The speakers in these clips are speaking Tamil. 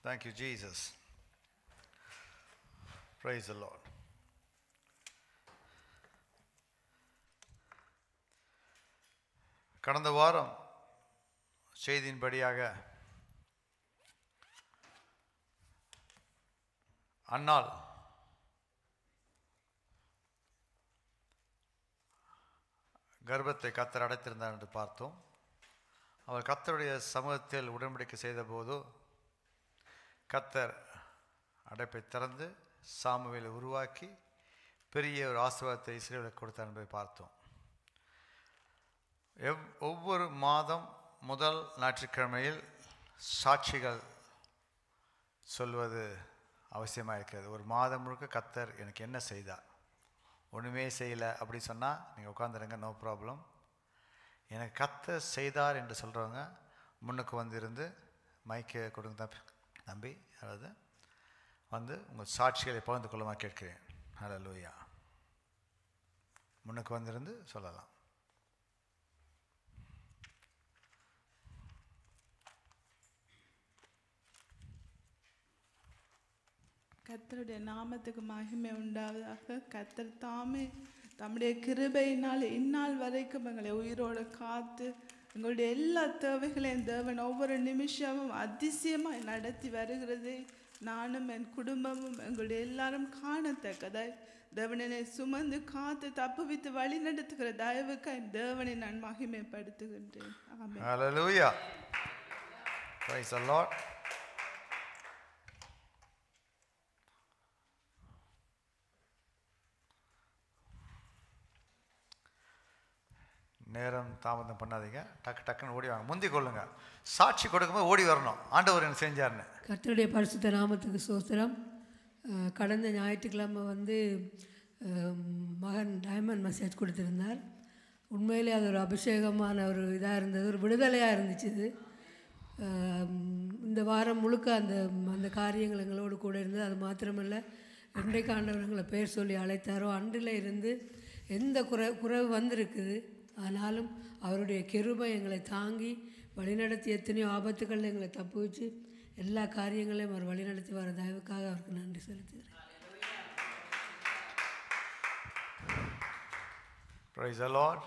Thank you, Jesus. Praise the Lord. கடந்த வாரம் செய்தியின்படியாக அன்னாள் கர்ப்பத்தை கத்தர் அடைத்திருந்தார் என்று பார்த்தோம் அவர் கத்தருடைய சமூகத்தில் உடன்படிக்கை செய்தபோது கத்தர் அடைப்பை திறந்து சாமுவேலை உருவாக்கி பெரிய ஒரு ஆசீர்வாதத்தை இஸ்ரேலுக்கு கொடுத்தார் என்பதை பார்த்தோம் எவ் ஒவ்வொரு மாதம் முதல் ஞாயிற்றுக்கிழமையில் சாட்சிகள் சொல்வது அவசியமாக இருக்கிறது ஒரு மாதம் முழுக்க கத்தர் எனக்கு என்ன செய்தார் ஒன்றுமே செய்யலை அப்படி சொன்னால் நீங்கள் உட்காந்துருங்க நோ ப்ராப்ளம் எனக்கு கத்தர் செய்தார் என்று சொல்கிறவங்க முன்னுக்கு வந்து இருந்து மைக்கை கொடுங்க தம்பி தம்பி அதாவது வந்து உங்கள் சாட்சிகளை பகிர்ந்து கொள்ளுமா கேட்கிறேன் ஹalleluya முன்னுக்கு வந்திருந்து சொல்லலாம் கர்த்தருடைய நாமத்துக்கு மகிமை உண்டாவதாக கர்த்தர் தாமே தம்முடைய கிருபையினால் இந்நாள் வரைக்கும் எங்களை உயிரோடு காத்து எங்களுடைய எல்லா தேவைகளையும் தேவன் ஒவ்வொரு நிமிஷமும் அதிசயமாய் நடத்தி வருகிறது நானும் என் குடும்பமும் எங்களுடைய எல்லாரும் காணத்தக்கதாய் தேவனை சுமந்து காத்து தப்புவித்து வழி நடத்துகிற தயவுக்காய் தேவனை நான் மகிமைப்படுத்துகின்றேன் ஆமென் Hallelujah. Praise the Lord. நேரம் தாமதம் பண்ணாதீங்க டக்கு டக்குன்னு ஓடி வாங்க முந்தி கொள்ளுங்க சாட்சி கொடுக்கும்போது ஓடி வரணும் ஆண்டவர் என்ன செஞ்சார்னு கர்த்தருடைய பரிசுத்த நாமத்துக்கு சோஸ்திரம் அஹ், கடந்த ஞாயிற்றுக்கிழமை வந்து அஹ், மகன் டைமண்ட் மெசேஜ் கொடுத்துருந்தார் உண்மையிலே அது ஒரு அபிஷேகமான ஒரு இதாக இருந்தது ஒரு விடுதலையாக இருந்துச்சு இது அஹ், இந்த வாரம் முழுக்க அந்த அந்த காரியங்கள் எங்களோடு கூட இருந்தது அது மாத்திரமல்ல என்றைக்கு ஆண்டவர் எங்களை பேர் சொல்லி அழைத்தாரோ அன்றில் இருந்து எந்த குறை குறைவு வந்திருக்குது ஆனாலும் அவருடைய கிருபை எங்களை தாங்கி வழிநடத்தி எத்தனையோ ஆபத்துகளில் எங்களை தப்பு வச்சு எல்லா காரியங்களையும் அவர் வழிநடத்தி வர தயவுக்காக அவருக்கு நன்றி செலுத்துகிறேன் Praise the Lord.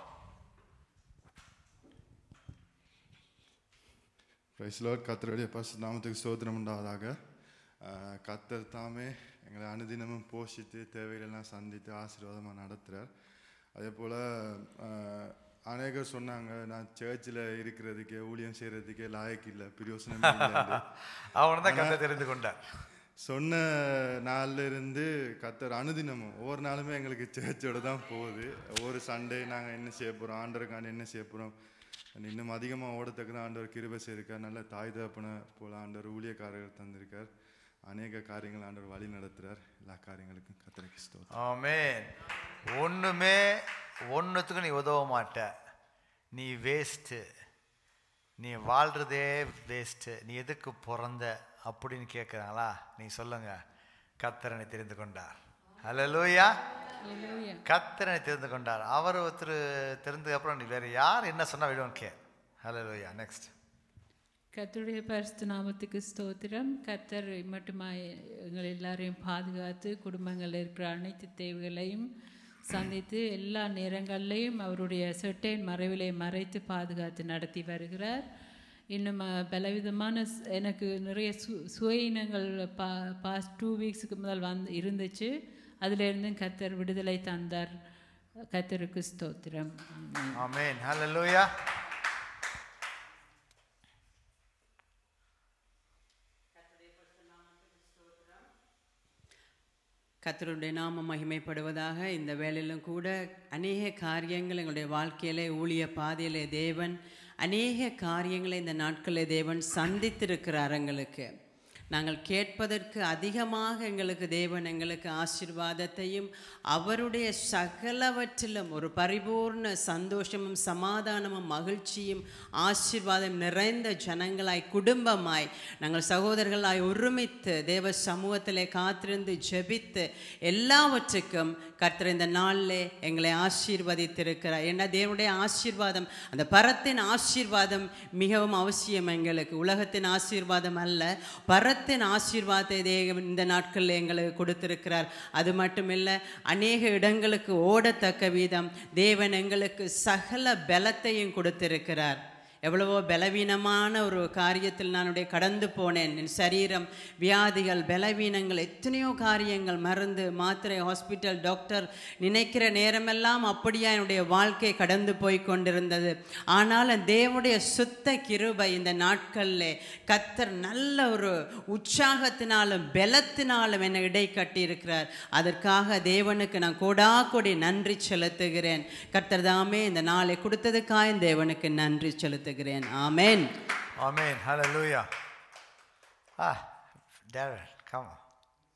Praise Lord கத்தருடைய பசு நாமத்துக்கு சோதனம் உண்டாவதாக அஹ், கத்தர் தாமே எங்களை அனுதினமும் போஷித்து தேவைகளெல்லாம் சந்தித்து ஆசீர்வாதமாக நடத்துகிறார் அதே போல் அநேகர் சொன்னாங்க நான் சர்ச்சில் இருக்கிறதுக்கே ஊழியம் செய்கிறதுக்கே லாயக்கு இல்லை பிரயோசனம் இல்லைன்னு. அவன் தான் கத்தை தெரிந்து கொண்டார் சொன்ன நாள்ல இருந்து கத்தர் அனுதினமும் ஒவ்வொரு நாளுமே எங்களுக்கு சர்ச்சோட தான் போகுது ஒவ்வொரு சண்டே நாங்கள் என்ன செய்ய போகிறோம் ஆண்டருக்கான என்ன செய்ய போகிறோம் இன்னும் அதிகமாக ஓடத்தக்க தான் ஆண்டவர் கிருபை செய்திருக்கார் நல்ல தாய் தகப்பனை போல ஆண்டவர் ஊழியக்காரர்கள் தந்திருக்கார் அநேக காரியங்கள் ஆண்டவர் வழி நடத்துகிறார் எல்லா காரியங்களுக்கும் கத்தருக்கு ஸ்தோத்திரம் ஆமென் ஒன்றுமே ஒன்றுத்துக்கும் நீ உதவ மாட்ட நீ வேஸ்ட்டு நீ வாழ்கிறதே வேஸ்ட்டு நீ எதுக்கு பிறந்த அப்படின்னு கேட்குறாங்களா நீ சொல்லுங்க கத்தரனை தெரிந்து கொண்டார் ஹalleluya கத்தரனை தெரிந்து கொண்டார் அவர் ஒருத்தர் தெரிந்ததுக்கு அப்புறம் நீ வேறு யார் என்ன சொன்னால் விடுவோம் கே ஹalleluya நெக்ஸ்ட் கர்த்தருடைய பரிசுத்த நாமத்துக்கு ஸ்தோத்திரம் கர்த்தர் மட்டுமாய் எங்கள் எல்லாரையும் பாதுகாத்து குடும்பங்களில் இருக்கிற அனைத்து தேவைகளையும் சந்தித்து எல்லா நேரங்கள்லையும் அவருடைய செட்டையின் மறைவிலை மறைத்து பாதுகாத்து நடத்தி வருகிறார் இன்னும் அஹ், பலவிதமான ஸ்- எனக்கு நிறைய சு சுயினங்கள் பா பாஸ்ட் டூ வீக்ஸுக்கு முதல் வந்து இருந்துச்சு அதிலிருந்து கர்த்தர் விடுதலை தந்தார் கர்த்தருக்கு ஸ்தோத்திரம் ஆமென். ஆமென் ஹalleluya கர்த்தருடைய நாமம் மகிமைப்படுவதாக இந்த வேலையிலும் கூட அநேக காரியங்கள் எங்களுடைய வாழ்க்கையிலே ஊழிய பாதையிலே தேவன் அநேக காரியங்களை இந்த நாட்களில் தேவன் சந்தித்திருக்கிறார் எங்களுக்கு நாங்கள் கேட்பதற்கு அதிகமாக எங்களுக்கு தேவன் எங்களுக்கு ஆசீர்வாதத்தையும் அவருடைய சகலவற்றிலும் ஒரு பரிபூர்ண சந்தோஷமும் சமாதானமும் மகிழ்ச்சியும் ஆசீர்வாதம் நிறைந்த ஜனங்களாய் குடும்பமாய் நாங்கள் சகோதரர்களாய் ஒருமித்து தேவ சமூகத்திலே காத்திருந்து ஜெபித்து எல்லாவற்றுக்கும் கர்த்தர் இந்த நாளிலே எங்களை ஆசீர்வதித்திருக்கிறார் என்ன தேவனுடைய ஆசீர்வாதம் அந்த பரத்தின் ஆசீர்வாதம் மிகவும் அவசியம் எங்களுக்கு உலகத்தின் ஆசீர்வாதம் அல்ல பரத்தின் பலத்தின் ஆசீர்வாதத்தை தேவன் இந்த நாட்களில் எங்களுக்கு கொடுத்திருக்கிறார் அது மட்டுமில்லை அநேக இடங்களுக்கு ஓடத்தக்க வீதம் தேவன் எங்களுக்கு சகல பலத்தையும் கொடுத்திருக்கிறார் எவ்வளவோ பலவீனமான ஒரு காரியத்தில் நானுடைய கடந்து போனேன் என் சரீரம் வியாதிகள் பலவீனங்கள் எத்தனையோ காரியங்கள் மருந்து மாத்திரை ஹாஸ்பிட்டல் டாக்டர் நினைக்கிற நேரமெல்லாம் அப்படியா என்னுடைய வாழ்க்கை கடந்து போய் கொண்டிருந்தது ஆனாலும் தேவனுடைய சுத்த கிருபை இந்த நாட்களில் கத்தர் நல்ல ஒரு உற்சாகத்தினாலும் பலத்தினாலும் என்னை இடை கட்டியிருக்கிறார் அதற்காக தேவனுக்கு நான் கோடா கோடி நன்றி செலுத்துகிறேன் கர்த்தர் தாமே இந்த நாளை கொடுத்ததுக்காக தேவனுக்கு நன்றி செலுத்துகிறேன் ஆமென் Amen. Hallelujah. Ah, Darren, come on.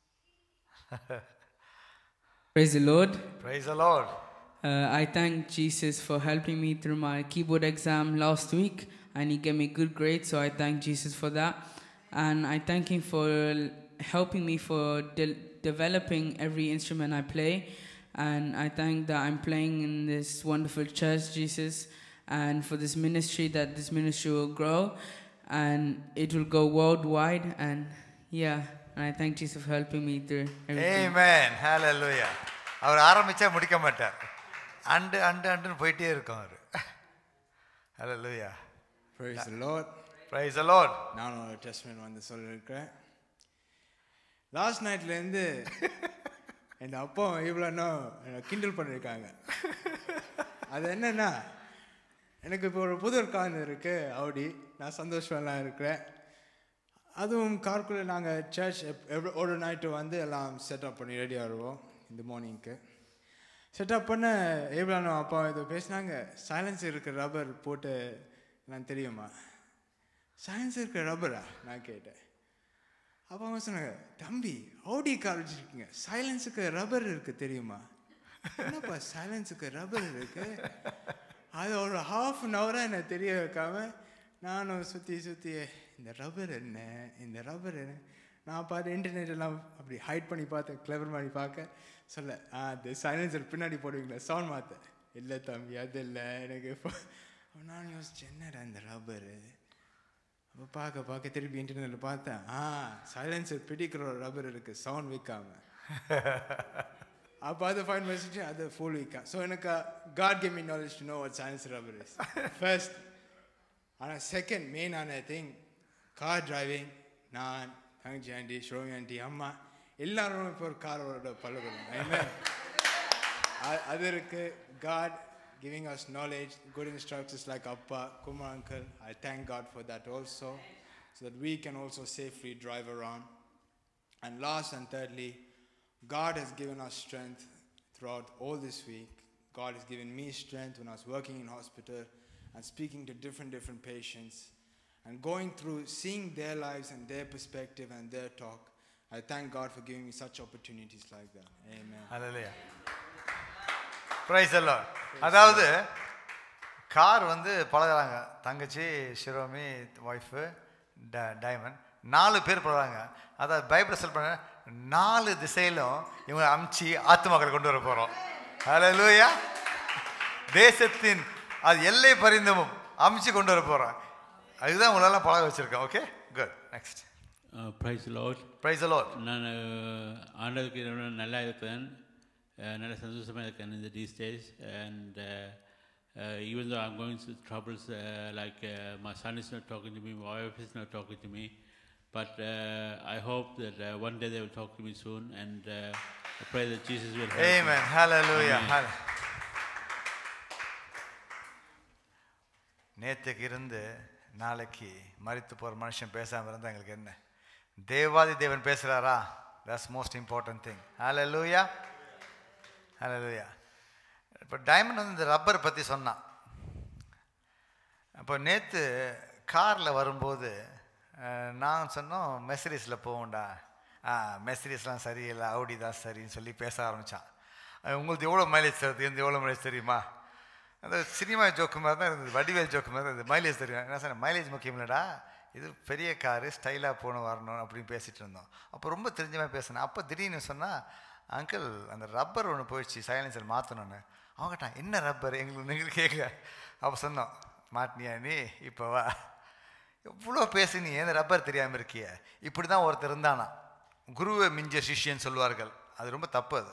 Praise the Lord. Praise the Lord. Uh, I thank Jesus for helping me through my keyboard exam last week, and He gave me good grades, so I thank Jesus for that. And I thank Him for l- helping me for de- developing every instrument I play. And I thank that I'm playing in this wonderful church, Jesus, and for this ministry, that this ministry will grow and it will go worldwide. And yeah, and I thank Jesus for helping me through everything. Amen. Hallelujah. அவர் ஆரம்பிச்சா முடிக்க மாட்டார் அண்டு அண்டு அண்டுன்னு போயிட்டே இருக்கும் அவர் Hallelujah. Praise the Lord. Praise the Lord. நானும் ஒரு டெஸ்ட்மெண்ட் வந்து சொல்லியிருக்கிறேன் லாஸ்ட் நைட்லேருந்து என் அப்பா இவ்வளோனோ என்னை கிண்டல் பண்ணியிருக்காங்க அது என்னன்னா எனக்கு இப்போ ஒரு புது கார் இருக்கு ஆடி நான் சந்தோஷமெல்லாம் இருக்கிறேன் அதுவும் கார்க்குள்ளே நாங்கள் சர்ச் எவ்வளோ ஒரு நைட்டு வந்து எல்லாம் செட்டப் பண்ணி ரெடி ஆடுவோம் இந்த மார்னிங்க்கு செட்டப் பண்ண எவ்வளோ அப்பா இது பேசினாங்க சைலன்ஸ் இருக்கிற ரப்பர் போட்டு நான் தெரியுமா சயின்ஸ் இருக்கிற ரப்பரா நான் கேட்டேன் அப்போ அவங்க சொன்னாங்க தம்பி ஆடி கார் வச்சுருக்கீங்க சைலன்ஸுக்கு ரப்பர் இருக்கு தெரியுமா என்னப்பா சைலன்ஸுக்கு ரப்பர் இருக்கு அது ஒரு ஹாஃப் அன் ஹவராக எனக்கு தெரிய வைக்காம நானும் சுற்றி சுற்றி இந்த ரப்பர் என்ன இந்த ரப்பர் என்ன நான் பார்த்து இன்டர்நெட் எல்லாம் அப்படி ஹைட் பண்ணி பார்த்தேன் கிளவர் பண்ணி பார்க்க சொல்ல ஆ இந்த சைலன்சர் பின்னாடி போடுவீங்களா சவுண்ட் மாற்ற இல்லை தம்பி அது இல்லை எனக்கு இப்போ நான் யோசிச்சேன் என்னடா இந்த ரப்பரு அப்போ பார்க்க பார்க்க திருப்பி இன்டர்நெட்டில் பார்த்தேன் ஆ சைலன்சர் பிடிக்கிற ஒரு ரப்பர் இருக்குது சவுண்ட் வைக்காம அப்போ அதை ஃபைன் வச்சுட்டு அதை ஃபுல் வைக்கா ஸோ எனக்கு God came in knowledge to know what science rubber is first ஆனால் செகண்ட் மெயினான திங் கார் டிரைவிங் நான் தங்கச்சி ஆண்டி ஷோமி ஆண்டி அம்மா எல்லாரும் இப்போ ஒரு காரோட பழகணும் Amen. அ- அது இருக்கு God giving us knowledge good instructors like appa kumar uncle i thank god for that also so that we can also safely drive around and last and thirdly god has given us strength throughout all this week god has given me strength when i was working in hospital and speaking to different different patients and going through seeing their lives and their perspective and their talk i thank god for giving me such opportunities like that amen Hallelujah. Praise the Lord. அதாவது கார் வந்து பழகுறாங்க தங்கச்சி ஷிரோமி ஒய்ஃபு டைமண்ட் நாலு பேர் பழகுறாங்க அதாவது பைபிள் செல் பண்ண நாலு திசையிலும் இவங்க அமுச்சு ஆத்துமக்களை கொண்டு வர போகிறோம் ஹalleluya தேசத்தின் அது எல்லை பரிந்தமும் அமுச்சு கொண்டு வர போகிறோம் அதுதான் உங்களெல்லாம் பழக வச்சுருக்கேன் okay good next praise Lord praise Lord நான் ஆண்டதுக்கு நல்லா இருப்பேன் அஹ், நல்ல சந்தோஷமாக இருக்கேன் இந்த these days and uh, uh, even though I'm going through troubles uh, like uh, my son is not talking to me, my wife is not talking to me, but uh, I hope that uh, one day they will talk to me soon and uh, I pray that Jesus will help me. Amen. Hallelujah. Amen. Hall- நேற்றுக்கு இருந்து நாளைக்கு மரித்து போகிற மனுஷன் பேசாமல் இருந்தால் எங்களுக்கு என்ன தேவாதி தேவன் பேசுகிறாரா that's most important thing hallelujah hallelujah இப்போ டைமண்ட் வந்து இந்த ரப்பர் பற்றி சொன்னான் அப்போ நேற்று காரில் வரும்போது அஹ், நான் சொன்னோம் மெசரிஸில் போவோம்டா ஆ மெசரிஸ்லாம் சரியில்லை அவுடி தான் சரின்னு சொல்லி பேச ஆரம்பித்தான் உங்களுக்கு எவ்வளோ மைலேஜ் தருது எந்த எவ்வளோ மைலேஜ் தெரியுமா அந்த சினிமா ஜோக்கு மாதிரி தான் இருந்தது வடிவேல் ஜோக்கு மாதிரி தான் இருந்தது மைலேஜ் தெரியும் என்ன சொன்னேன் மைலேஜ் முக்கியம் இல்லைடா இது பெரிய காரு ஸ்டைலாக போகணும் வரணும் அப்படின்னு பேசிகிட்டு இருந்தோம் அப்போ ரொம்ப தெரிஞ்ச மாதிரி பேசினேன் அப்போ திடீர்னு சொன்னால் அங்கிள் அந்த ரப்பர் ஒன்று போயிடுச்சு சைலன்சர் மாற்றணுன்னு அவங்கட்டான் என்ன ரப்பர் எங்களுக்கு எங்களுக்கு கேட்கல அப்போ சொன்னோம் மாட்டினியா நீ இப்போ வா எவ்வளோ பேசி நீ ஏன் ரப்பர் தெரியாமல் இருக்கிய இப்படி தான் ஒருத்தர் இருந்தானா குருவை மிஞ்ச சிஷ்யன்னு சொல்லுவார்கள் அது ரொம்ப தப்பு அது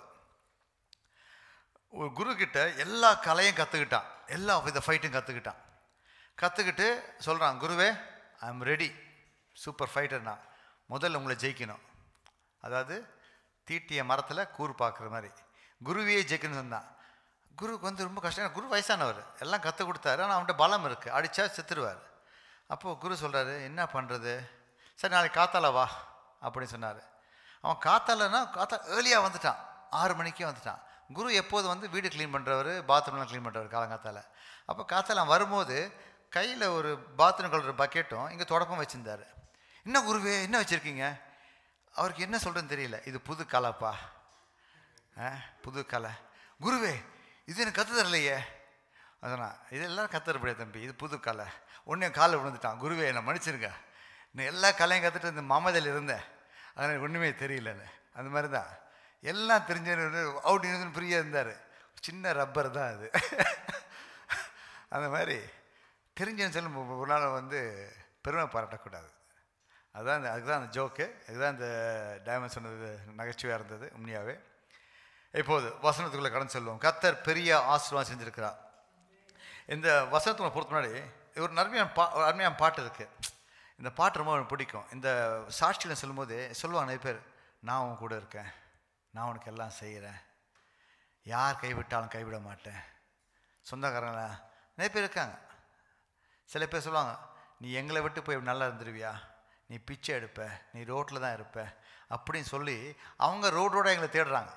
ஒரு குரு கிட்ட எல்லா கலையும் கற்றுக்கிட்டான் எல்லா வித ஃபைட்டும் கற்றுக்கிட்டான் கற்றுக்கிட்டு சொல்கிறான் குருவே ஐ எம் ரெடி சூப்பர் ஃபைட்டர்னா முதல்ல உங்களை ஜெயிக்கணும் அதாவது தீட்டிய மரத்தில் கூர் பார்க்குற மாதிரி குருவையே ஜெயிக்கணும்னு சொன்னான் குருவுக்கு வந்து ரொம்ப கஷ்டம் ஏன்னா குரு வயசானவர் எல்லாம் கற்றுக் கொடுத்தாரு ஆனால் அவன்கிட்ட பலம் இருக்குது அடித்தா செத்துருவார் அப்போது குரு சொல்கிறாரு என்ன பண்ணுறது சரி நாளைக்கு காத்தால வா அப்படின்னு சொன்னார் அவன் காத்தாலனா காத்தா ஏர்லியாக வந்துட்டான் ஆறு மணிக்கே வந்துட்டான் குரு எப்போதும் வந்து வீடு க்ளீன் பண்ணுறவர் பாத்ரூம்லாம் க்ளீன் பண்ணுறவர் காலங்காத்தால அப்போ காத்தால அவன் வரும்போது கையில் ஒரு பாத்ரூம் கழுவுற பக்கெட்டும் இங்கே தொடப்பம் வச்சுருந்தார் என்ன குருவே என்ன வச்சுருக்கீங்க அவருக்கு என்ன சொல்கிறேன்னு தெரியல இது புது கலைப்பா ஆ புது கலை குருவே இது எனக்கு கற்று தரலையே அதனால் இதெல்லாம் கற்றுறப்படியா தம்பி இது புது கலை உடனே காலில் விழுந்துட்டான் குருவே என்னை மன்னிச்சிருங்க நான் எல்லா கலையும் கற்றுட்டு இந்த மமதையில் இருந்தேன் அதனால் ஒன்றுமே தெரியலன்னு அந்த மாதிரி தான் எல்லாம் தெரிஞ்ச அவுட் இருந்து ஃப்ரீயாக இருந்தார் சின்ன ரப்பர் தான் அது அந்த மாதிரி தெரிஞ்சேன்னு சொல்லி ஒரு நாள் வந்து பெருமை பாராட்டக்கூடாது அதுதான் அந்த அதுதான் அந்த ஜோக்கு இதுதான் இந்த டைமண்ட் சொன்னது நகைச்சுவையாக இருந்தது உண்மையாகவே இப்போது வசனத்துக்குள்ளே கடந்து செல்வோம் கத்தர் பெரிய ஆசீர்வாதம் செஞ்சுருக்கிறார் இந்த வசனத்துக்குள்ள பொறுத்த முன்னாடி ஒரு அருமையான பா ஒரு அருமையான பாட்டு இருக்குது இந்த பாட்டு ரொம்ப எனக்கு பிடிக்கும் இந்த சாட்சியில் சொல்லும்போது சொல்லுவாங்க நிறைய பேர் நான் உன் கூட இருக்கேன் நான் உனக்கு எல்லாம் செய்கிறேன் யார் கைவிட்டாலும் கைவிட மாட்டேன் சொந்தக்காரங்களா நிறைய பேர் இருக்காங்க சில பேர் சொல்லுவாங்க நீ எங்களை விட்டு போய் நல்லா இருந்துருவியா நீ பிச்சை எடுப்ப நீ ரோட்டில் தான் இருப்ப அப்படின்னு சொல்லி அவங்க ரோடோட எங்களை தேடுறாங்க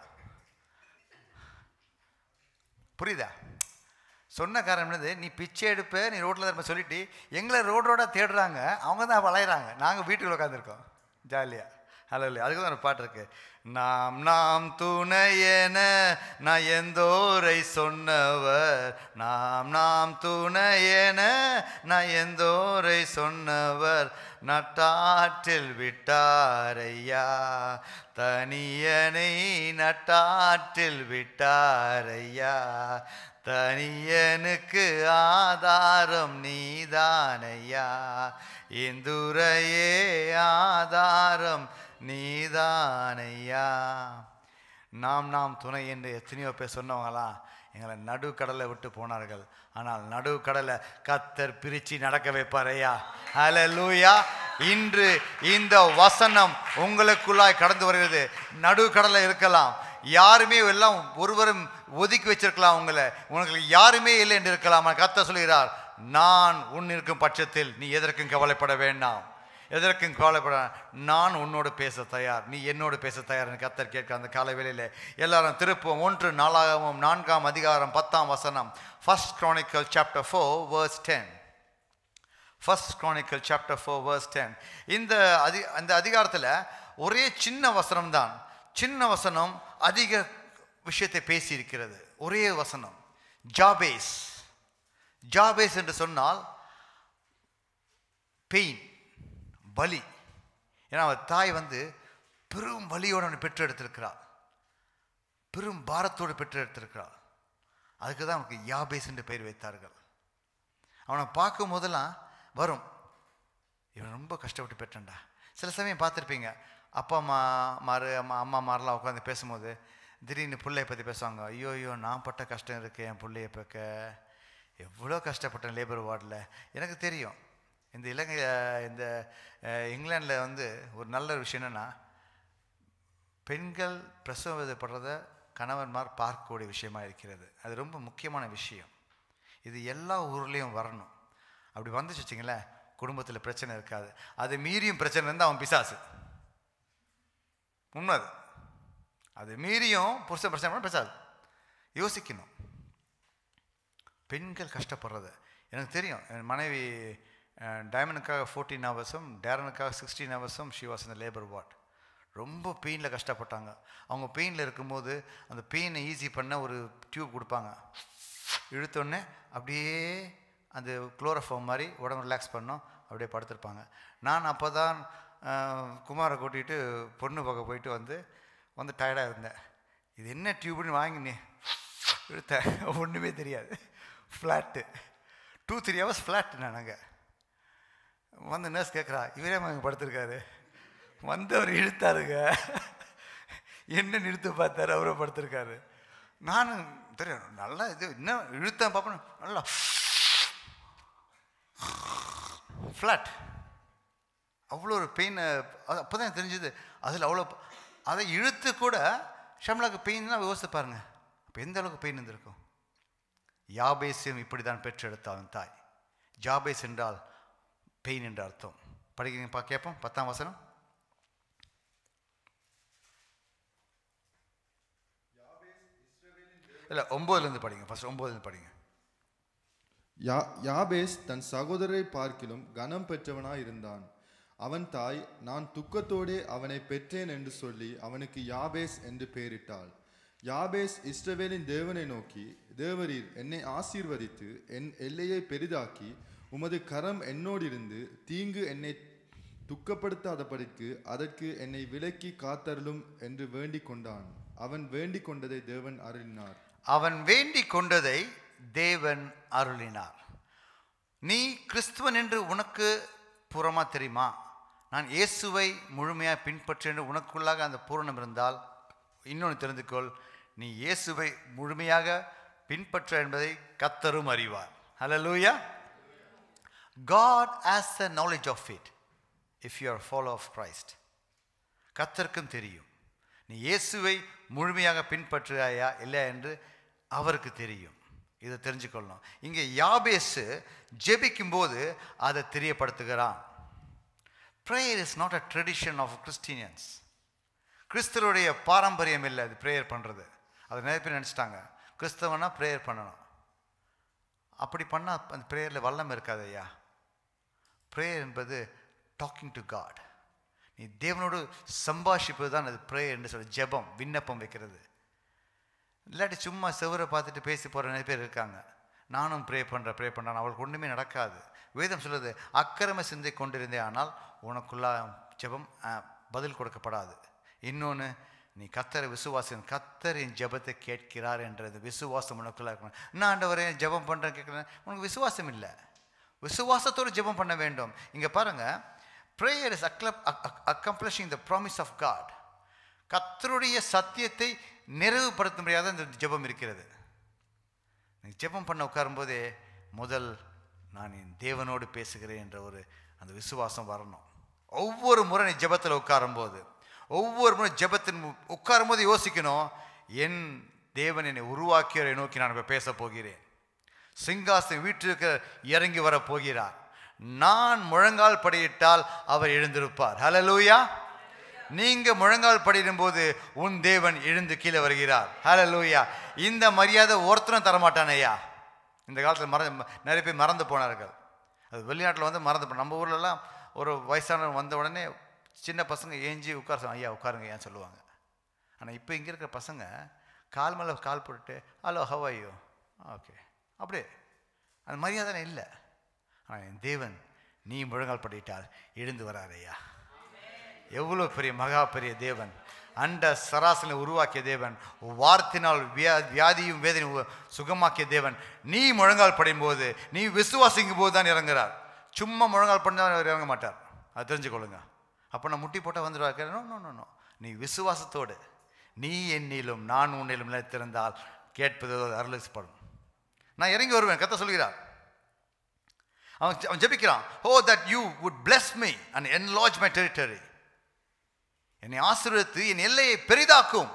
புரியுதா சொன்ன காரணம் என்னது நீ பிச்சை எடுப்ப நீ ரோட்டில் தான் இருப்ப சொல்லிட்டு எங்களை ரோடோட தேடுறாங்க அவங்க தான் வளையிறாங்க நாங்கள் வீட்டுக்குள்ள உட்காந்துருக்கோம் ஜாலியாக ஹலோ இல்லை அதுக்கு தான் ஒரு பாட்டு இருக்கு நாம் நாம் துணையென நான் எந்தோரை சொன்னவர் நாம் நாம் துணையென நான் எந்தோரை சொன்னவர் நட்டாற்றில் விட்டாரையா தனியனை நட்டாற்றில் விட்டாரையா தனியனுக்கு ஆதாரம் நீதானையா இந்துரையே ஆதாரம் நீதானையா நாம் நாம் துணை என்று எத்தனையோ பேர் சொன்னவங்களாம் எங்களை நடுக்கடலை விட்டு போனார்கள் ஆனால் நடுக்கடலை கத்தர் பிரித்து நடக்க வைப்பாரையா ஹalleluya இன்று இந்த வசனம் உங்களுக்குள்ளாய் கடந்து வருகிறது நடுக்கடலை இருக்கலாம் யாருமே எல்லாம் ஒருவரும் ஒதுக்கி வச்சிருக்கலாம் உங்களை உனக்கு யாருமே இல்லை என்று இருக்கலாம் ஆனால் கர்த்தர் சொல்கிறார் நான் உன் இருக்கும் பட்சத்தில் நீ எதற்கும் கவலைப்பட வேண்டாம் எதற்கும் கவலைப்பட நான் உன்னோடு பேச தயார் நீ என்னோடு பேச தயார் என்று கத்தர் கேட்க அந்த காலை வேளையில் எல்லாரும் திருப்பம் ஒன்று நாலாகவும் நான்காம் அதிகாரம் பத்தாம் வசனம் first chronicle chapter four verse ten first chronicle chapter four verse ten இந்த அதி அந்த அதிகாரத்தில் ஒரே சின்ன வசனம் தான் சின்ன வசனம் அதிக விஷயத்தை பேசியிருக்கிறது ஒரே வசனம் ஜாபேஸ் ஜாபேஸ் என்று சொன்னால் பெயின் வலி ஏன்னா அவன் தாய் வந்து பெரும் வலியோடு அவனை பெற்றெடுத்திருக்கிறாள் பெரும் பாரத்தோடு பெற்றெடுத்திருக்கிறாள் அதுக்கு தான் அவனுக்கு யாபேஸ் என்று பெயர் வைத்தார்கள் அவனை பார்க்கும் போதெல்லாம் வரும் இவன் ரொம்ப கஷ்டப்பட்டு பெற்றண்டா சில சமயம் பார்த்துருப்பீங்க அப்பா அம்மா மாறு அம்மா அம்மா மாரெலாம் உட்காந்து பேசும்போது திடீர்னு பிள்ளைய பற்றி பேசுவாங்க ஐயோ ஐயோ நான் பட்ட கஷ்டம் இருக்கு என் பிள்ளைய பார்க்க எவ்வளோ கஷ்டப்பட்டேன் லேபர் வார்டில் எனக்கு தெரியும் இந்த இலங்கை அஹ், இந்த இங்கிலாண்டில் வந்து ஒரு நல்ல விஷயம் என்னென்னா பெண்கள் பிரசவப்படுறத கணவன்மார் பார்க்கக்கூடிய விஷயமா இருக்கிறது அது ரொம்ப முக்கியமான விஷயம் இது எல்லா ஊர்லேயும் வரணும் அப்படி வந்துச்சு வச்சிங்களேன் குடும்பத்தில் பிரச்சனை இருக்காது அது மீறியும் பிரச்சனை இருந்தால் அவன் பிசாசு உண்மை அது அது மீறியும் புருஷன் பிரச்சனை பண்ணா பிசாசு யோசிக்கணும் பெண்கள் கஷ்டப்படுறது எனக்கு தெரியும் என் மனைவி அஹ், டைமனுக்காக ஃபோர்டீன் ஹவர்ஸும் டேரனுக்காக சிக்ஸ்டீன் ஹவர்ஸும் ஷி வாஸ் இந்த லேபர் வார்ட் ரொம்ப பெயினில் கஷ்டப்பட்டாங்க அவங்க பெயினில் இருக்கும்போது அந்த பெயினை ஈஸி பண்ண ஒரு டியூப் கொடுப்பாங்க இழுத்தோடனே அப்படியே அந்த குளோரோஃபார்ம் மாதிரி உடம்பு ரிலாக்ஸ் பண்ணோம் அப்படியே படுத்திருப்பாங்க நான் அப்போ தான் குமாரை கூட்டிகிட்டு பொண்ணு பார்க்க போயிட்டு வந்து வந்து டயர்டாக இருந்தேன் இது என்ன டியூப்னு வாங்கினேன் இழுத்தேன் ஒன்றுமே தெரியாது flat two three hours flat நான் அங்கே வந்து நர்ஸ் கேட்குறா இவரே இங்கே படுத்திருக்காரு வந்தவர் இழுத்தாருங்க என்ன நிறுத்து பார்த்தாரு அவரை படுத்திருக்காரு நானும் தெரியும் நல்லா இது இன்னும் இழுத்தேன் பார்ப்பேன் நல்லா ஃப்ளாட் அவ்வளோ ஒரு பெயின் அப்போ தான் தெரிஞ்சுது அதில் அவ்வளோ அதை இழுத்து கூட ஷம்லாக்கு பெயின் தான் யோசித்து பாருங்க அப்போ எந்த அளவுக்கு பெயின் இருந்திருக்கும் யாபேசியம் இப்படி தான் பெற்றெடுத்தாலும் தாய் ஜாபேஸ் என்றால் பெயின் என்ற அர்த்தம் படிக்கிறீங்க பா கேட்போம் பத்தாம் வசனம் இல்லை ஒம்போதுலேருந்து படிங்க ஃபஸ்ட் ஒம்போதுலேருந்து படிங்க யா யாபேஸ் தன் சகோதரரை பார்க்கிலும் கனம் பெற்றவனாய் இருந்தான் அவன் தாய் நான் துக்கத்தோடே அவனை பெற்றேன் என்று சொல்லி அவனுக்கு யாபேஸ் என்று பெயரிட்டாள் யாபேஸ் இஸ்ரவேலின் தேவனை நோக்கி தேவரீர் என்னை ஆசீர்வதித்து என் எல்லையை பெரிதாக்கி உமது கரம் என்னோடிருந்து தீங்கு என்னை துக்கப்படுத்தாதபடிக்கு அதற்கு என்னை விலக்கி காத்தருளும் என்று வேண்டிக் கொண்டான் அவன் வேண்டிக் கொண்டதை தேவன் அருளினார் அவன் வேண்டிக் கொண்டதை தேவன் அருளினார் நீ கிறிஸ்துவன் என்று உனக்கு பூரமா தெரியுமா நான் இயேசுவை முழுமையாக பின்பற்றி என்று உனக்குள்ளாக அந்த பூரணம் இருந்தால் இன்னொன்று தெரிந்துக்கொள் நீ இயேசுவை முழுமையாக பின்பற்ற என்பதை கத்தரும் அறிவார் ஹalleluya God has the knowledge of it if you are a follower of Christ கத்தருக்கும் தெரியும் நீ இயேசுவை முழுமையாக பின்பற்றுகிறாயா இல்லை என்று அவருக்கு தெரியும் இதை தெரிஞ்சுக்கொள்ளணும் இங்கே யாபேசு ஜெபிக்கும்போது அதை தெரியப்படுத்துகிறான் prayer is not a tradition of Christians கிறிஸ்தவருடைய பாரம்பரியம் இல்லை அது ப்ரேயர் பண்ணுறது அதை நிறைய பேர் நினச்சிட்டாங்க கிறிஸ்தவனா ப்ரேயர் பண்ணணும் அப்படி பண்ணால் அந்த ப்ரேயரில் வல்லம் இருக்காது ஐயா ப்ரேயர் என்பது டாக்கிங் டு காட் நீ தேவனோடு சம்பாஷிப்பது தான் அது ப்ரேயர் என்று சொல்லி ஜெபம் விண்ணப்பம் வைக்கிறது இல்லாட்டி சும்மா செவரை பார்த்துட்டு பேசி போகிற நிறைய பேர் இருக்காங்க நானும் ப்ரே பண்ணுறேன் ப்ரே பண்ணுறேன் அவளுக்கு ஒன்றுமே நடக்காது வேதம் சொல்லுது அக்கிரம சிந்தை கொண்டிருந்தே ஆனால் உனக்குள்ளா ஜெபம் அஹ், பதில் கொடுக்கப்படாது இன்னொன்று நீ கத்தரை விசுவாசம் கத்தரின் ஜெபத்தை கேட்கிறார் என்றது விசுவாசம் உனக்குள்ள இருக்கணும் நான் ஆண்டவரே ஜெபம் பண்ணுறேன் கேட்குறேன் உனக்கு விசுவாசம் இல்லை விசுவாசத்தோடு ஜெபம் பண்ண வேண்டும் இங்கே பாருங்க prayer is accomplishing the promise of God கத்தருடைய சத்தியத்தை நிறைவுபடுத்தும்படியாக இந்த ஜெபம் இருக்கிறது நீ ஜெபம் பண்ண உட்காரும்போதே முதல் நான் என் தேவனோடு பேசுகிறேன் என்ற ஒரு அந்த விசுவாசம் வரணும் ஒவ்வொரு முறை நீ ஜெபத்தில் உட்காரும்போது ஒவ்வொரு முறை ஜெபத்தின் மு- உட்காரும்போது யோசிக்கணும் என் தேவன் என்னை உருவாக்கியவரை நோக்கி நான் இப்போ பேச போகிறேன் சிங்காசனம் வீட்டிற்கு இறங்கி வர போகிறார் நான் முழங்கால் படியிட்டால் அவர் எழுந்திருப்பார் ஹalleluya நீங்க முழங்கால் படியிடும்போது உன் தேவன் எழுந்து கீழே வருகிறார் ஹalleluya இந்த மரியாதை ஒருத்தரும் தரமாட்டான் ஐயா இந்த காலத்தில் மற நிறைய பேர் மறந்து போனார்கள் அது வெளிநாட்டில் வந்து மறந்து போ நம்ம ஊர்லலாம் ஒரு வயசானவன் வந்த உடனே சின்ன பசங்க ஏஞ்சி உட்கார சொல்லுவாங்க ஐயா உட்காருங்க ஏன் சொல்லுவாங்க ஆனால் இப்போ இங்கே இருக்கிற பசங்க கால் மேலே கால் போட்டுட்டு ஹலோ ஹவ் ஐயோ ஓகே அப்படியே அந்த மரியாதை இல்லை ஆனால் என் தேவன் நீ முழங்கால் படிட்டால் எழுந்து வரார் ஐயா எவ்வளோ பெரிய மகா பெரிய தேவன் அண்ட சராசனை உருவாக்கிய தேவன் வார்த்தினால் வியா வியாதியும் வேதனையும் உ- சுகமாக்கிய தேவன் நீ முழங்கால் படையும் போது நீ விசுவாசிக்கும் போது தான் இறங்குறார் சும்மா முழங்கால் பண்ணால் அவர் இறங்க மாட்டார் அது தெரிஞ்சுக்கொள்ளுங்க அப்போ நான் முட்டி போட்டால் வந்துடுவார் நோ நோ நோ நோ நீ விசுவாசத்தோடு நீ என்னிலும் நான் உன்னிலும் நிலைத்திருந்தால் கேட்பது அருளிப்படும் நான் இறங்கி வருவேன் கத்த சொல்கிறார் அவன் அவன் ஜெபிக்கிறான் oh that you would bless me and enlarge my territory என்னை ஆசீர்வதித்து என் எல்லையை பெரிதாக்கும்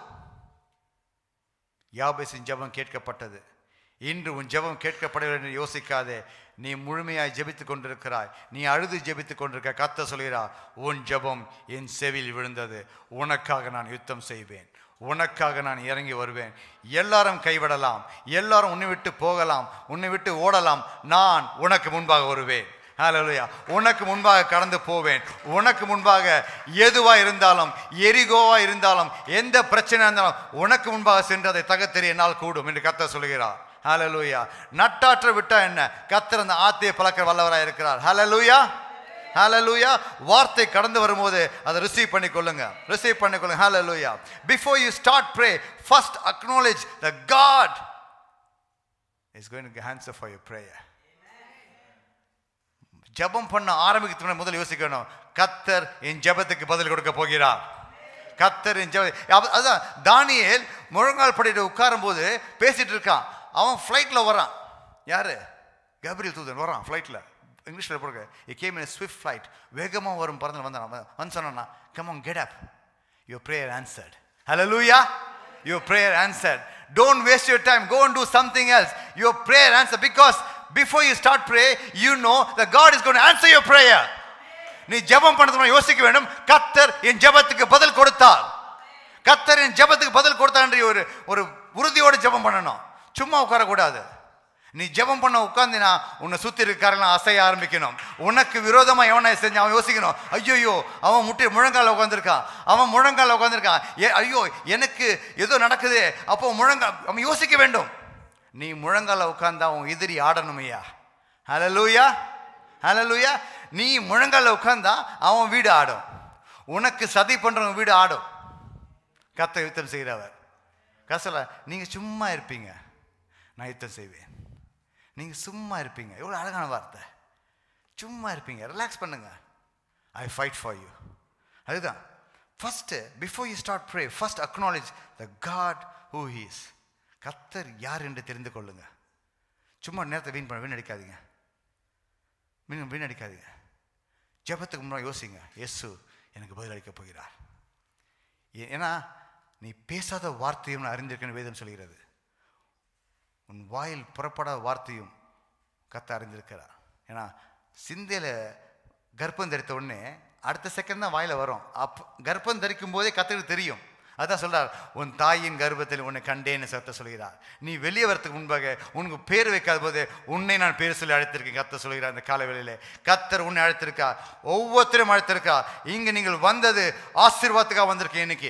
யாபேசின் ஜெபம் கேட்கப்பட்டது இன்று உன் ஜெபம் கேட்கப்படவில்லை என்று யோசிக்காதே நீ முழுமையாய் ஜெபித்துக் கொண்டிருக்கிறாய் நீ அழுது ஜெபித்துக் கொண்டிருக்க கத்த சொல்கிறார் உன் ஜெபம் என் செவியில் விழுந்தது உனக்காக நான் யுத்தம் செய்வேன் உனக்காக நான் இறங்கி வருவேன் எல்லாரும் கைவிடலாம் எல்லாரும் உன்னை விட்டு போகலாம் உன்னை விட்டு ஓடலாம் நான் உனக்கு முன்பாக வருவேன் ஹalleluya உனக்கு முன்பாக கடந்து போவேன் உனக்கு முன்பாக எதுவா இருந்தாலும் எரிகோவா இருந்தாலும் எந்த பிரச்சனை இருந்தாலும் உனக்கு முன்பாக சென்று அதை தகத்தெறிய என்னால் கூடும் என்று கர்த்தர் சொல்கிறார் ஹalleluya நட்டாற்ற விட்டா என்ன கர்த்தர் அந்த ஆத்தையை பழக்க வல்லவராக இருக்கிறார் ஹalleluya ஹalleluya வார்த்தை கடந்து வரும்போது அதை ரிசீவ் பண்ணிக்கொள்ளுங்க ரிசீவ் பண்ணிக்கொள்ளுங்க ஹalleluya before you start pray first acknowledge that god is going to answer for your prayer ஜெபம் பண்ண ஆரம்பிக்கிறதுக்கு முன்னாடி முதல்ல யோசிக்கணும் கத்தர் என் ஜெபத்துக்கு பதில் கொடுக்க போகிறார் கத்தர் என் ஜெப அவ- அதான் தானியேல் முழங்கால் படியில உட்காரும் போது பேசிட்டு இருக்கான் அவன் ஃப்ளைட்டில் வரான் யாரு கேப்ரியல் தூதன் வரான் ஃப்ளைட்டில் இங்கிலீஷில் போடுங்க he came in swift flight வேகமாக வரும் பறந்து வந்தான் அவன் வந்து சொன்னான்னா come on get up your prayer answered hallelujah your prayer answered don't waste your time go and do something else your prayer answer because before you start pray you know the God is gonna answer your prayer நீ ஜெபம் பண்ணது யோசிக்க வேண்டும் கத்தர் என் ஜெபத்துக்கு பதில் கொடுத்தார் கத்தர் என் ஜெபத்துக்கு பதில் கொடுத்தார் என்று ஒரு ஒரு உறுதியோடு ஜெபம் பண்ணணும் சும்மா உட்காரக்கூடாது நீ ஜெபம் பண்ண உட்கார்ந்தினா உன்னை சுத்தி இருக்காரெல்லாம் அசைய ஆரம்பிக்கணும் உனக்கு விரோதமா எவனை செஞ்சு அவன் யோசிக்கணும் ஐயோ அவன் முட்டி முழங்கால உட்காந்துருக்கான் அவன் முழங்கால உட்காந்துருக்கான் ஏ ஐயோ எனக்கு ஏதோ நடக்குது அப்போ முழங்கால் அவன் யோசிக்க வேண்டும் நீ முழங்கால உட்கார்ந்தா உன் எதிரி ஆடணுமையா ஹalleluya ஹalleluya நீ முழங்கால உட்கார்ந்தா அவன் வீடு ஆடும் உனக்கு சதி பண்றவன் வீடு ஆடும் கத்த யுத்தம் செய்கிறவர் கசல நீங்க சும்மா இருப்பீங்க நான் யுத்தம் செய்வேன் நீங்க சும்மா இருப்பீங்க எவ்வளவு அழகான வார்த்தை சும்மா இருப்பீங்க ரிலாக்ஸ் பண்ணுங்க ஐ ஃபைட் ஃபார் யூ அதுதான் first before you start pray first acknowledge the God who he's கத்தர் யார் என்று தெரிந்து கொள்ளுங்க சும்மா நேரத்தை வீண் பண்ண வீணடிக்காதீங்க வீண் வீணடிக்காதீங்க ஜெபத்துக்கு முன்னாடி யோசிங்க இயேசு எனக்கு பதிலளிக்க போகிறார் ஏ- ஏன்னா நீ பேசாத வார்த்தையும் நான் அறிந்திருக்கேன் வேதம் சொல்கிறது உன் வாயில் புறப்படாத வார்த்தையும் கத்த அறிந்திருக்கிறார் ஏன்னா சிந்தையில் கர்ப்பம் தரித்த உடனே அடுத்த செகண்ட் தான் வாயில வரும் அப் கர்ப்பம் தரிக்கும் போதே கத்தருக்கு தெரியும் அதான் சொல்றார் உன் தாயின் கர்ப்பத்தில் உன்னை கண்டேன்னு சத்த சொல்கிறார் நீ வெளியே வரத்துக்கு முன்பாக உனக்கு பேர் வைக்காத போது உன்னை நான் பேர் சொல்லி அழைத்திருக்கேன் கத்த சொல்கிறார் இந்த காலவேளையிலே கத்தர் உன்னை அழைத்திருக்கா ஒவ்வொருத்தரும் அழைத்திருக்கா இங்க நீங்கள் வந்தது ஆசீர்வாதத்துக்காக வந்திருக்கேன் இன்னைக்கு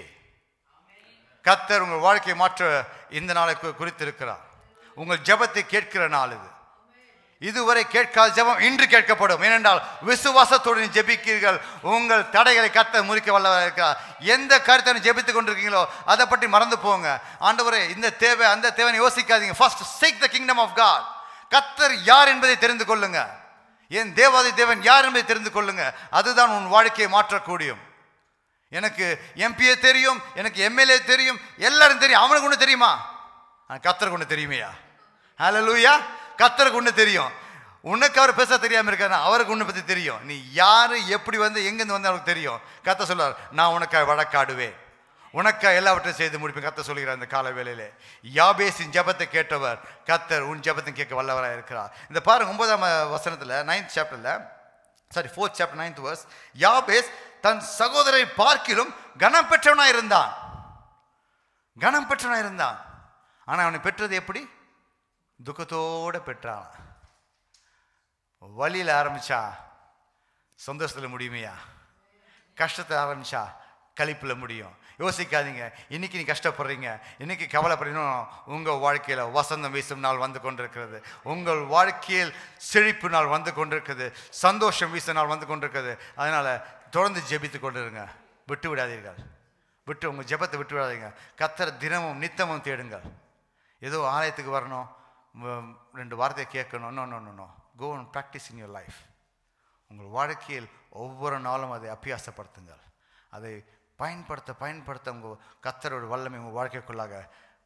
கத்தர் உங்கள் வாழ்க்கையை மாற்ற இந்த நாளை கு- குறித்திருக்கிறார் உங்கள் ஜெபத்தை கேட்கிற நாள் இது இதுவரை கேட்காத ஜெபம் இன்று கேட்கப்படும் ஏனென்றால் விசுவாசத்தோடு நீ ஜெபிக்கிறீர்கள் உங்கள் தடைகளை கத்த முறிக்க வல்லவராக இருக்கிறார் எந்த கருத்தை நீ ஜெபித்துக் கொண்டிருக்கீங்களோ அதை பற்றி மறந்து போங்க ஆண்டவரே இந்த தேவை அந்த தேவை யோசிக்காதீங்க first seek the kingdom of God கத்தர் யார் என்பதை தெரிந்து கொள்ளுங்க என் தேவாதி தேவன் யார் என்பதை தெரிந்து கொள்ளுங்க அதுதான் உன் வாழ்க்கையை மாற்றக்கூடியும் எனக்கு எம்பிஏ தெரியும் எனக்கு எம்எல்ஏ தெரியும் எல்லாரும் தெரியும் அவனுக்கு ஒன்று தெரியுமா ஆனா கத்தருக்கு ஒன்று தெரியுமையா ஹalleluya கத்தருக்கு ஒன்று தெரியும் உனக்கு அவர் பேச தெரியாம இருக்காரு அவருக்கு ஒன்று பத்தி தெரியும் நீ யாரு எப்படி வந்து எங்கேருந்து வந்து அவருக்கு தெரியும் கத்த சொல்றார் நான் உனக்காக வழக்காடுவேன் உனக்காக எல்லாவற்றையும் செய்து முடிப்பேன் கத்த சொல்கிறார் இந்த கால வேளையிலே யாபேசின் ஜெபத்தை கேட்டவர் கத்தர் உன் ஜெபத்தை கேட்க வல்லவராக இருக்கிறார் இந்த பாருங்க ஒன்பதாம் வசனத்துல நைன்த் சாப்டர்ல sorry fourth chapter ninth verse யாபேஸ் தன் சகோதரை பார்க்கிலும் கனம் பெற்றவனா இருந்தான் கனம் பெற்றவனா இருந்தான் ஆனா அவனை பெற்றது எப்படி துக்கத்தோட பெற்றான் வழியில் ஆரம்பிச்சா சந்தோஷத்துல முடியுமையா கஷ்டத்தை ஆரம்பிச்சா களிப்பில் முடியும் யோசிக்காதீங்க இன்னைக்கு நீ கஷ்டப்படுறீங்க இன்னைக்கு கவலைப்படுறீங்க உங்கள் வாழ்க்கையில் வசந்தம் வீசும் நாள் வந்து கொண்டிருக்கிறது உங்கள் வாழ்க்கையில் செழிப்பு நாள் வந்து கொண்டிருக்கிறது சந்தோஷம் வீசும் நாள் வந்து கொண்டிருக்கிறது அதனால் தொடர்ந்து ஜெபித்து கொண்டிருங்க விட்டு விடாதீர்கள் விட்டு உங்கள் ஜெபத்தை விட்டு விடாதீங்க கத்தர் தினமும் நித்தமும் தேடுங்கள் ஏதோ ஆலயத்துக்கு வரணும் ம், ரெண்டு வார்த்தையை கேட்கணும் no no no no go and practice in your life உங்கள் வாழ்க்கையில் ஒவ்வொரு நாளும் அதை அபியாசப்படுத்துங்கள் அதை பயன்படுத்த பயன்படுத்த உங்கள் கத்தரோட வல்லமை உங்கள் வாழ்க்கைக்குள்ளாக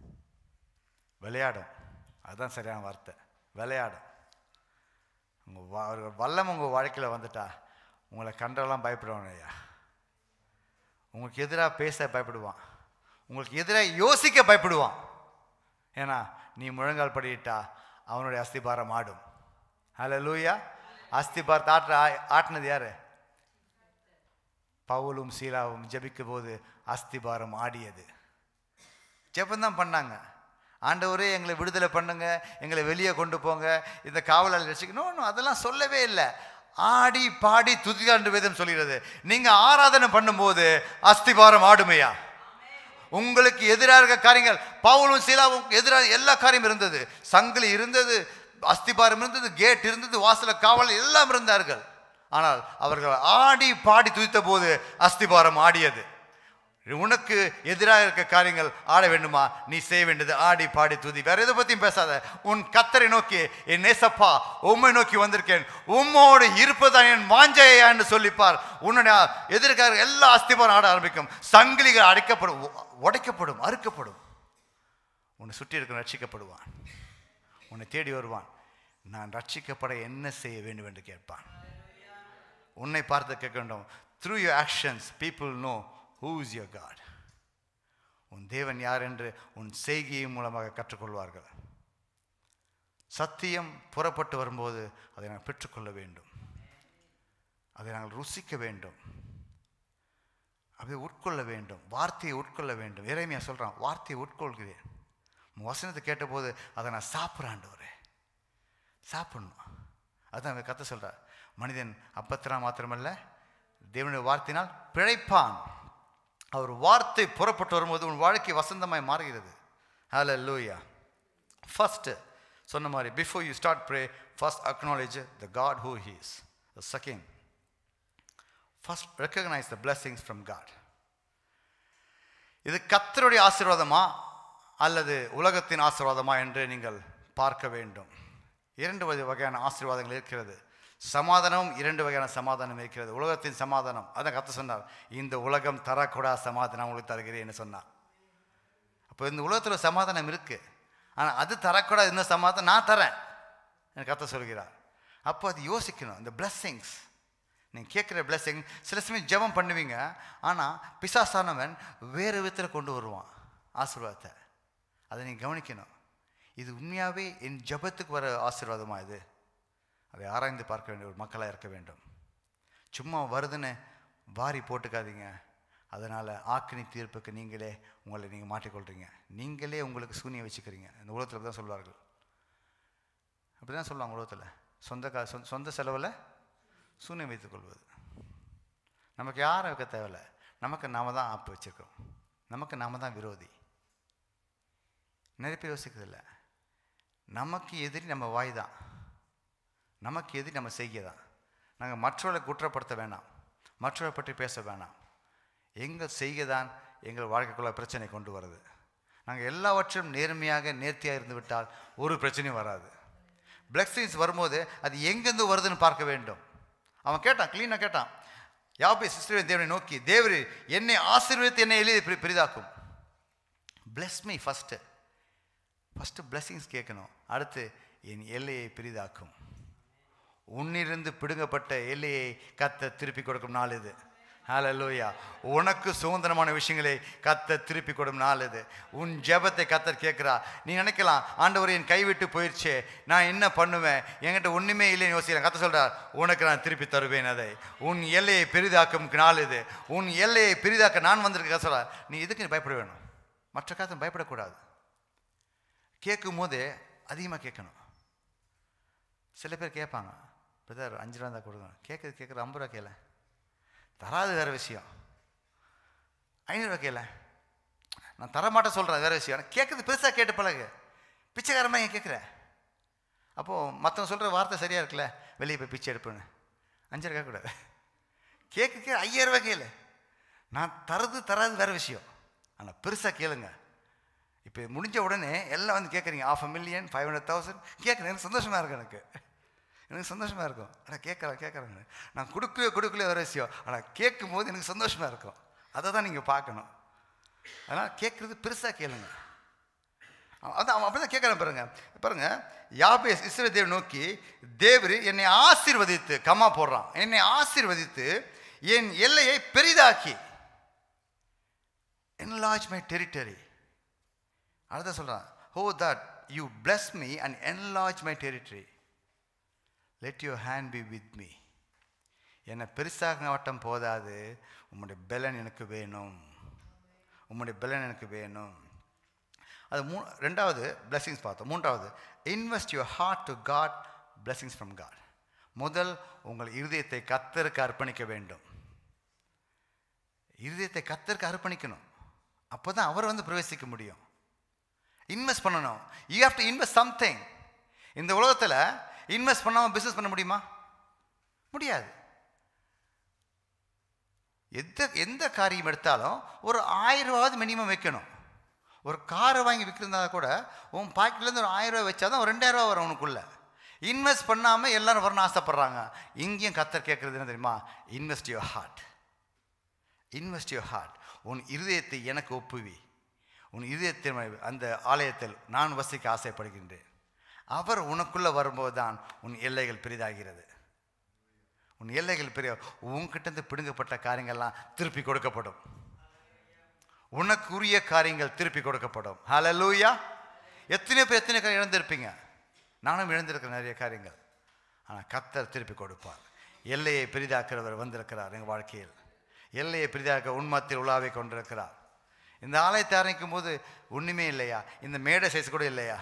விளையாடும் அதுதான் சரியான வார்த்தை விளையாடும் உங்கள் வா ஒரு வல்லம் உங்கள் வாழ்க்கையில் வந்துட்டா உங்களை கண்டெல்லாம் பயப்படுவான் ஐயா உங்களுக்கு எதிராக பேச பயப்படுவான் உங்களுக்கு எதிராக யோசிக்க பயப்படுவான் ஏன்னா நீ முழங்கால் படியிட்டா அவனுடைய அஸ்திபாரம் ஆடும் ஹலோ லூயா அஸ்திபாரத்தை ஆற்ற ஆட்டினது யாரு பவுலும் சீலாவும் ஜெபிக்கும் போது அஸ்திபாரம் ஆடியது ஜெபந்தான் பண்ணாங்க ஆண்டவரே எங்களை விடுதலை பண்ணுங்க எங்களை வெளியே கொண்டு போங்க இந்த காவலாளி ரசிக்கணும் அதெல்லாம் சொல்லவே இல்லை ஆடி பாடி துதிகாண்டு வேதம் சொல்கிறது நீங்க ஆராதனை பண்ணும்போது அஸ்திபாரம் ஆடுமையா உங்களுக்கு எதிராக இருக்க காரியங்கள் பவுலும் சீலாவும் எதிராக எல்லா காரியம் இருந்தது சங்கிலி இருந்தது அஸ்திபாரம் இருந்தது கேட் இருந்தது வாசல காவல் எல்லாம் இருந்தார்கள் ஆனால் அவர்கள் ஆடி பாடி துதித்த போது அஸ்திபாரம் ஆடியது உனக்கு எதிராக இருக்க காரியங்கள் ஆட வேண்டுமா நீ செய்ய வேண்டியது ஆடி பாடி துதி வேற எதை பத்தியும் பேசாத உன் கத்தரை நோக்கி என் நேசப்பா உம்மை நோக்கி வந்திருக்கேன் உம்மோடு இருப்பதான் என் வாஞ்சையா என்று சொல்லிப்பார் உன்னுடைய எதிர்கார எல்லா அஸ்திபாரம் ஆட ஆரம்பிக்கும் சங்கிலிகள் அடைக்கப்படும் உ- உடைக்கப்படும் அறுக்கப்படும் உன்னை சுற்றி இருக்கிற ரட்சிக்கப்படுவான் உன்னை தேடி வருவான் நான் ரட்சிக்கப்பட என்ன செய்ய வேண்டும் என்று கேட்பான் உன்னை பார்த்து கேட்க வேண்டும் through your actions people know who is your God உன் தேவன் யார் என்று உன் செய்கையின் மூலமாக கற்றுக்கொள்வார்கள் சத்தியம் புறப்பட்டு வரும்போது அதை நாங்கள் பெற்றுக்கொள்ள வேண்டும் அதை நாங்கள் ருசிக்க வேண்டும் அதை உட்கொள்ள வேண்டும் வார்த்தையை உட்கொள்ள வேண்டும் இறைமையா சொல்கிறான் வார்த்தையை உட்கொள்கிறேன் உன் வசனத்தை கேட்டபோது அதை நான் சாப்பிட்றாண்டவரே சாப்பிடணும் அதான் கத்த சொல்கிறார் மனிதன் அப்பத்தினா மாத்திரமல்ல தேவனுடைய வார்த்தையினால் பிழைப்பான் அவர் வார்த்தை புறப்பட்டு வரும்போது உன் வாழ்க்கை வசந்தமாய் மாறுகிறது ஹalleluya லூயா ஃபஸ்ட்டு சொன்ன மாதிரி before you start pray first acknowledge the God who he's the second first recognise the blessings from God இது கத்தருடைய ஆசீர்வாதமா அல்லது உலகத்தின் ஆசீர்வாதமா என்று நீங்கள் பார்க்க வேண்டும் இரண்டு வகை- வகையான ஆசீர்வாதங்கள் இருக்கிறது சமாதானம் இரண்டு வகையான சமாதானம் இருக்கிறது உலகத்தின் சமாதானம் அதான் கத்த சொன்னார் இந்த உலகம் தரக்கூடா சமாதானம் உங்களுக்கு தருகிறேன்னு சொன்னார் அப்போ இந்த உலகத்தில் சமாதானம் இருக்கு ஆனால் அது தரக்கூடாது இந்த சமாதானம் நான் தரேன் எனக்கு கத்த சொல்கிறார் அப்போ அது யோசிக்கணும் இந்த blessings நீங்கள் கேட்குற blessing சில சமயம் ஜெபம் பண்ணுவீங்க ஆனால் பிசாசானவன் வேறு விதத்தில் கொண்டு வருவான் ஆசீர்வாதத்தை அதை நீங்கள் கவனிக்கணும் இது உண்மையாகவே என் ஜெபத்துக்கு வர ஆசீர்வாதமா இது அதை ஆராய்ந்து பார்க்க வேண்டிய ஒரு மக்களாக இருக்க வேண்டும் சும்மா வருதுன்னு வாரி போட்டுக்காதீங்க அதனால் ஆக்கினி தீர்ப்புக்கு நீங்களே உங்களை நீங்கள் மாட்டிக்கொள்கிறீங்க நீங்களே உங்களுக்கு சூனியம் வச்சுக்கிறீங்க இந்த உலகத்தில் தான் சொல்வார்கள் அப்படி தான் சொல்லுவாங்க உலகத்தில் சொந்த கா சொந்த சொந்த செலவில் சூனியம் வைத்துக் கொள்வது நமக்கு யாரும் வைக்க தேவையில்ல நமக்கு நாம தான் ஆப்பு வச்சுருக்கோம் நமக்கு நாம தான் விரோதி நிறைய பேர் யோசிக்கிறதில்ல நமக்கு எதிரி நம்ம வாய் தான் நமக்கு எதிரி நம்ம செய்கை தான் நாங்கள் மற்றவர்களை குற்றப்படுத்த வேணாம் மற்றவரை பற்றி பேச வேணாம் எங்கள் செய்கை தான் எங்கள் வாழ்க்கைக்குள்ள பிரச்சனை கொண்டு வருது நாங்கள் எல்லாவற்றையும் நேர்மையாக நேர்த்தியாக இருந்து விட்டால் ஒரு பிரச்சனையும் வராது பிளக்ஸிங்ஸ் வரும்போது அது எங்கேருந்து வருதுன்னு பார்க்க வேண்டும் அவன் கேட்டான் க்ளீனாக கேட்டான் யாபே சிஸ்டர் தேவனை நோக்கி தேவரே என்னை ஆசீர்வதித்து என்னை எழுதி பெரி- பெரிதாக்கும் bless me first first blessings கேட்கணும் அடுத்து என் எல்லையை பெரிதாக்கும் உன்னிருந்து பிடுங்கப்பட்ட எல்லையை கத்த திருப்பி கொடுக்கும் நாள் இது ஹalleluya உனக்கு சுதந்திரமான விஷயங்களை கத்த திருப்பி கொடுக்கும் நாள் இது உன் ஜெபத்தை கத்தர் கேட்குறா நீ நினைக்கலாம் ஆண்டவர் என் கைவிட்டு போயிடுச்சே நான் என்ன பண்ணுவேன் என்கிட்ட ஒன்றுமே இல்லைன்னு யோசிக்கிறேன் கத்த சொல்றார் உனக்கு நான் திருப்பி தருவேன் அதை உன் எல்லையை பெரிதாக்கும் நாள் இது உன் எல்லையை பெரிதாக்க நான் வந்திருக்க சொல்ற நீ எதுக்கு நீ பயப்பட வேணும் மற்ற காலத்தில் பயப்படக்கூடாது கேட்கும் போது அதிகமாக கேட்கணும் சில பேர் கேட்பாங்க பிரதர் அஞ்சு ரூபா தான் கொடுங்க கேட்குறது கேட்குறது ஐம்பது ரூபா கேள தராது வேறு விஷயம் ஐநூறுரூவா கேள நான் தரமாட்டேன் சொல்கிறேன் வேறு விஷயம் ஆனால் கேட்குறது பெருசாக கேட்டு பழகு பிச்சைக்காரமாக ஏன் கேட்குற அப்போது மற்றவங்க சொல்கிற வார்த்தை சரியாக இருக்குல்ல வெளியே போய் பிச்சை எடுப்பேன்னு அஞ்சு ரூபா கேட்கக்கூடாது கேட்க கேட்க ஐயாயிரம் ரூபாய் கேளு நான் தரது தராது வேறு விஷயம் ஆனால் பெருசாக கேளுங்க இப்போ முடிஞ்ச உடனே எல்லாம் வந்து கேட்குறீங்க of a million five hundred thousand கேட்குறேன் எனக்கு சந்தோஷமாக இருக்கும் எனக்கு எனக்கு சந்தோஷமாக இருக்கும் ஆனால் கேட்குறேன் கேட்குறேங்க நான் கொடுக்கலையோ கொடுக்கலையோ வேறு விஷயம் ஆனால் கேட்கும் போது எனக்கு சந்தோஷமாக இருக்கும் அதை தான் நீங்கள் பார்க்கணும் அதனால் கேட்குறது பெருசாக கேளுங்க அதான் அவன் அப்படி தான் கேட்குறேன் பாருங்க பாருங்க யாபே இஸ்ரே தேவ நோக்கி தேவர் என்னை ஆசீர்வதித்து கம்மா போடுறான் என்னை ஆசீர்வதித்து என் எல்லையை பெரிதாக்கி enlarge my territory அதுதான் சொல்கிறான் oh that you bless me and enlarge my territory let your hand be with me என்னை பெருசாக வட்டம் போதாது உம்முடைய பெலன் எனக்கு வேணும் உம்முடைய பெலன் எனக்கு வேணும் அது மூ ரெண்டாவது blessings பார்த்தோம் மூன்றாவது invest your heart to God blessings from God முதல் உங்கள் இருதயத்தை கத்தருக்கு அர்ப்பணிக்க வேண்டும் இருதயத்தை கத்தருக்கு அர்ப்பணிக்கணும் அப்போ தான் அவர் வந்து பிரவேசிக்க முடியும் இன்வெஸ்ட் பண்ணணும் you have to invest something இந்த உலகத்தில் இன்வெஸ்ட் பண்ணாமல் பிஸ்னஸ் பண்ண முடியுமா முடியாது எந்த எந்த காரியம் எடுத்தாலும் ஒரு ஆயிரம் ரூபாவது மினிமம் வைக்கணும் ஒரு காரை வாங்கி விற்கிறதா கூட உன் பாக்கெட்லேருந்து ஒரு ஆயிரம் ரூபாய் வச்சா தான் ஒரு ரெண்டாயிரம் ரூபா வரும் உனக்குள்ள இன்வெஸ்ட் பண்ணாமல் எல்லாரும் வரணும்னு ஆசைப்பட்றாங்க இங்கேயும் கத்தர் கேட்குறது என்ன தெரியுமா invest your heart invest your heart உன் இருதயத்தை எனக்கு ஒப்புவி உன் இதயத்தின் அந்த ஆலயத்தில் நான் வசிக்க ஆசைப்படுகின்றேன் அவர் உனக்குள்ளே வரும்போது தான் உன் எல்லைகள் பெரிதாகிறது உன் எல்லைகள் பெரிய உன்கிட்ட பிடுங்கப்பட்ட காரியங்கள்லாம் திருப்பி கொடுக்கப்படும் உனக்குரிய காரியங்கள் திருப்பி கொடுக்கப்படும் ஹalleluya எத்தனை பேர் எத்தனை காரியம் இழந்திருப்பீங்க நானும் இழந்திருக்கிறேன் நிறைய காரியங்கள் ஆனால் கத்தர் திருப்பி கொடுப்பார் எல்லையை பெரிதாக்குறவர் வந்திருக்கிறார் எங்கள் வாழ்க்கையில் எல்லையை பெரிதாக்க உண்மத்தில் உலாவை கொண்டிருக்கிறார் இந்த ஆலயத்தை ஆரம்பிக்கும் போது ஒன்றுமே இல்லையா இந்த மேடை சைஸ் கூட இல்லையா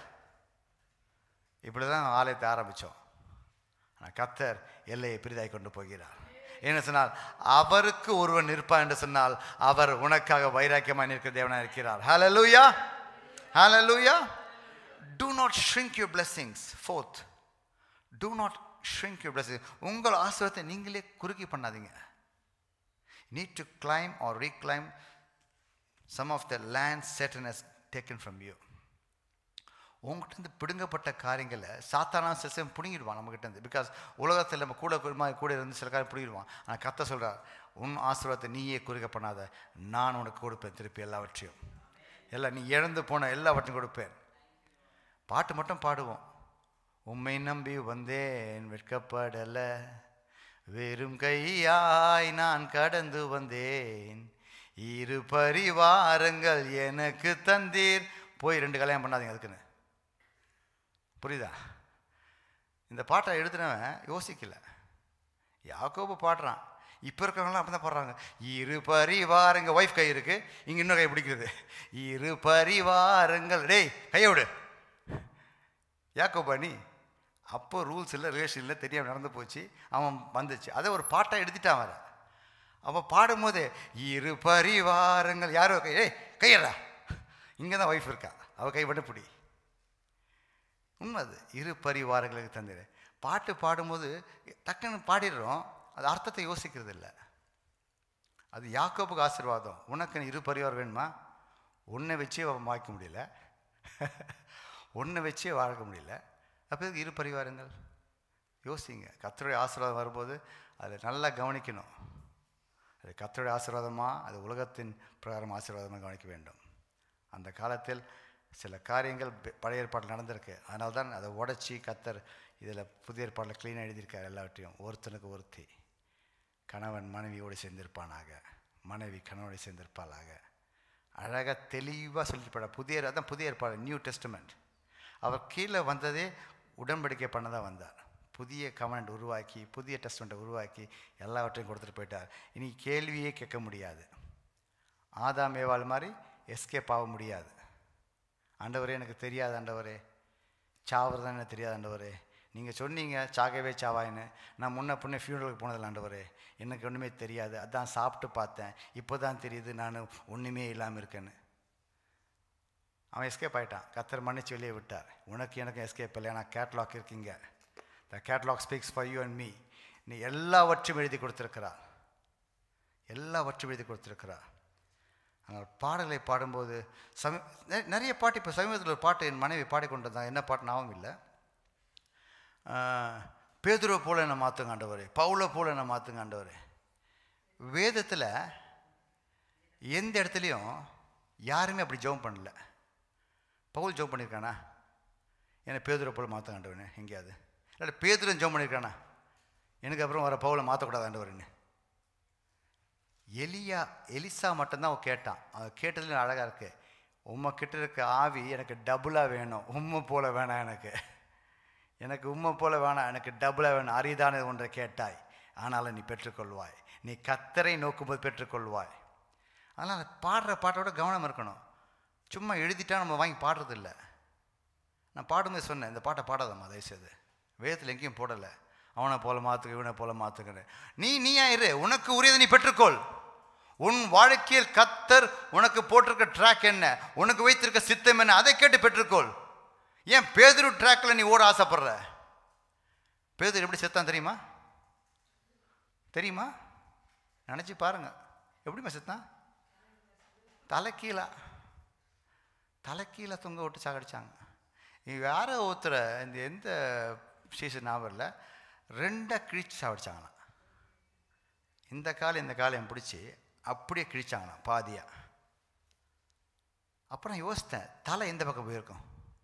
இப்படி தான் ஆலயத்தை ஆரம்பித்தோம் ஆனால் கத்தர் எல்லையை பெரிதாய் கொண்டு போகிறார் என்ன சொன்னால் அவருக்கு ஒருவன் நிற்பான் என்று சொன்னால் அவர் உனக்காக வைராக்கியமாக நிற்கிற தேவனாக இருக்கிறார் ஹalleluya ஹalleluya do not shrink your blessings fourth do not shrink your blessings உங்கள் ஆசீர்வாதத்தை நீங்களே குறுக்கி பண்ணாதீங்க need to climb or reclaim some of the land Satan has taken from you உங்ககிட்ட இருந்து பிடுங்கப்பட்ட காரியங்களை சாத்தானா சிசம் பிடுங்கிடுவான் நம்மகிட்ட இருந்து பிகாஸ் உலகத்தில் நம்ம கூட கூட கூட இருந்து சில காரியம் பிடிங்கிடுவான் ஆனால் கத்த சொல்கிறார் உன் ஆசீர்வாதத்தை நீயே குறுக்க பண்ணாத நான் உனக்கு கொடுப்பேன் திருப்பி எல்லாவற்றையும் எல்லாம் நீ இழந்து போன எல்லாவற்றையும் கொடுப்பேன் பாட்டு மட்டும் பாடுவோம் உம்மை நம்பி வந்தேன் வெட்கப்படலை வெறும் கையாய் நான் கடந்து வந்தேன் இரு பரிவாரங்கள் எனக்கு தந்தீர் போய் ரெண்டு கல்யாணம் பண்ணாதீங்க அதுக்குன்னு புரியுதா இந்த பாட்டை எழுதுனவன் யோசிக்கல யாக்கோபு பாடுறான் இப்போ இருக்கிறவங்களாம் அப்படி தான் பாடுறாங்க இரு பரிவாரங்க ஒய்ஃப் கை இருக்கு இங்கே இன்னும் கை பிடிக்கிறது இரு பரிவாரங்கள் டேய் கையை விடு யாக்கோபா நீ அப்போ ரூல்ஸ் இல்லை ரிலேஷன் இல்லை தெரியாமல் நடந்து போச்சு அவன் வந்துச்சு அதை ஒரு பாட்டாக எடுத்துட்டான் அவரை அவன் பாடும்போது இரு பரிவாரங்கள் யாரோ கை ஏய் கையடா இங்கே தான் ஒய்ஃப் இருக்கா அவள் கை மட்டும் பிடி உண்மை அது இரு பரிவாரங்களுக்கு தந்திரு பாட்டு பாடும்போது டக்குன்னு பாடிடுறோம் அது அர்த்தத்தை யோசிக்கிறது இல்லை அது யாக்கோப்புக்கு ஆசீர்வாதம் உனக்கு இரு பரிவாரம் வேணுமா ஒன்றை வச்சே வாய்க்க முடியல ஒன்றை வச்சே வாழ்க்க முடியல அப்போ எதுக்கு இரு பரிவாரங்கள் யோசிங்க கத்தருடைய ஆசீர்வாதம் வரும்போது அதை நல்லா கவனிக்கணும் அது கத்தருடைய ஆசீர்வாதமா அது உலகத்தின் பிரகாரம் ஆசீர்வாதமாக கவனிக்க வேண்டும் அந்த காலத்தில் சில காரியங்கள் பெ- பழைய ஏற்பாட்டில் நடந்திருக்கு அதனால தான் அதை உடச்சி கத்தர் இதில் புதிய ஏற்பாட்டில் க்ளீனாக எழுதியிருக்கார் எல்லாவற்றையும் ஒருத்தனுக்கு ஒருத்தி கணவன் மனைவியோடு சேர்ந்திருப்பானாக மனைவி கணவனோடு சேர்ந்திருப்பாளாக அழகாக தெளிவாக சொல்லிட்டு புதிய அதான் புதிய ஏற்பாடு நியூ டெஸ்டமெண்ட் அவர் கீழே வந்ததே உடன்படிக்கை பண்ண தான் வந்தார் புதிய கமெண்ட் உருவாக்கி புதிய டெஸ்டமெண்ட்டை உருவாக்கி எல்லாவற்றையும் கொடுத்துட்டு போயிட்டார் இனி கேள்வியே கேட்க முடியாது ஆதாம் ஏவாள் மாதிரி எஸ்கேப் ஆக முடியாது ஆண்டவரே எனக்கு தெரியாது ஆண்டவரே சாவது எனக்கு தெரியாது ஆண்டவரே நீங்கள் சொன்னீங்க சாகவே சாவாயின்னு நான் முன்ன பின்ன ஃபியூனலுக்கு போனதில்ல ஆண்டவரே எனக்கு ஒன்றுமே தெரியாது அதான் சாப்பிட்டு பார்த்தேன் இப்போ தான் தெரியுது நான் ஒன்றுமே இல்லாமல் இருக்கேன்னு அவன் எஸ்கேப் ஆயிட்டான் கத்தர் மன்னிச்சு வெளியே விட்டார் உனக்கு எனக்கு எஸ்கேப் இல்லை ஏன்னா கேட்லாக் இருக்கீங்க the catalogue speaks for you and me நீ எல்லாவற்றையும் எழுதி கொடுத்துருக்கிறார் எல்லாவற்றையும் எழுதி கொடுத்துருக்கிறார் ஆனால் பாடலை பாடும்போது சம நெ- நிறைய பாட்டு இப்போ சமீபத்தில் ஒரு பாட்டு என் மனைவி பாடிக்கொண்டு இருந்தாங்க என்ன பாட்டு ஞாபகம் இல்லை பேதுருவை போல என்னை மாற்றுங்க ஆண்டவரே பவுலை போல என்னை மாற்றுங்க ஆண்டவரே வேதத்தில் எந்த இடத்துலையும் யாருமே அப்படி ஜெபம் பண்ணல பவுல் ஜெபம் பண்ணியிருக்கானா என்னை பேதுரை போல மாற்ற ஆண்டவனே எங்கேயாவது இல்லை பேதுரும் ஜெபம் பண்ணியிருக்கானா எனக்கு அப்புறம் வர பவுலை மாற்றக்கூடாது ஆண்டவரேன்னு எலியா எலிசா மட்டும்தான் அவன் கேட்டான் அவன் கேட்டதுல அழகாக இருக்கு உம்மை கிட்ட இருக்க ஆவி எனக்கு டபுளாக வேணும் உம்மை போல வேணாம் எனக்கு எனக்கு உம்மை போல வேணாம் எனக்கு டபுளாக வேணும் அரிதானது ஒன்றை கேட்டாய் ஆனாலும் நீ பெற்றுக்கொள்வாய் நீ கத்தரை நோக்கும்போது பெற்றுக்கொள்வாய் அதனால் அந்த பாடுற பாட்டோட கவனம் இருக்கணும் சும்மா எழுதிட்டா நம்ம வாங்கி பாடுறதில்ல நான் பாடும்போது சொன்னேன் இந்த பாட்டை பாடாதம்மா தயவுசெய்து வேதத்தில் எங்கேயும் போடலை அவனை போல மாற்றுக்க இவனை போல மாற்றுக்கிற நீ நீயா இரு உனக்கு உரியதை நீ பெற்றுக்கொள் உன் வாழ்க்கையில் கத்தர் உனக்கு போட்டிருக்க ட்ராக் என்ன உனக்கு வைத்திருக்க சித்தம் என்ன அதை கேட்டு பெற்றுக்கொள் ஏன் பேதுரு ட்ராக்கில் நீ ஓட ஆசைப்படுற பேதுரு எப்படி செத்தான் தெரியுமா தெரியுமா நினச்சி பாருங்க எப்படிம்மா செத்தான் தலைக்கீழா தலைக்கீழே தொங்க விட்டு சாகடிச்சாங்க நீ வேற ஒருத்தரை இந்த எந்த சீசன் ஞாபகம் இல்லை ரெண்டாக கிழிச்சு சாவடிச்சாங்களாம் இந்த கால் இந்த காலையும் பிடிச்சி அப்படியே கிழிச்சாங்களாம் பாதியாக அப்போ நான் யோசித்தேன் தலை எந்த பக்கம் போயிருக்கும்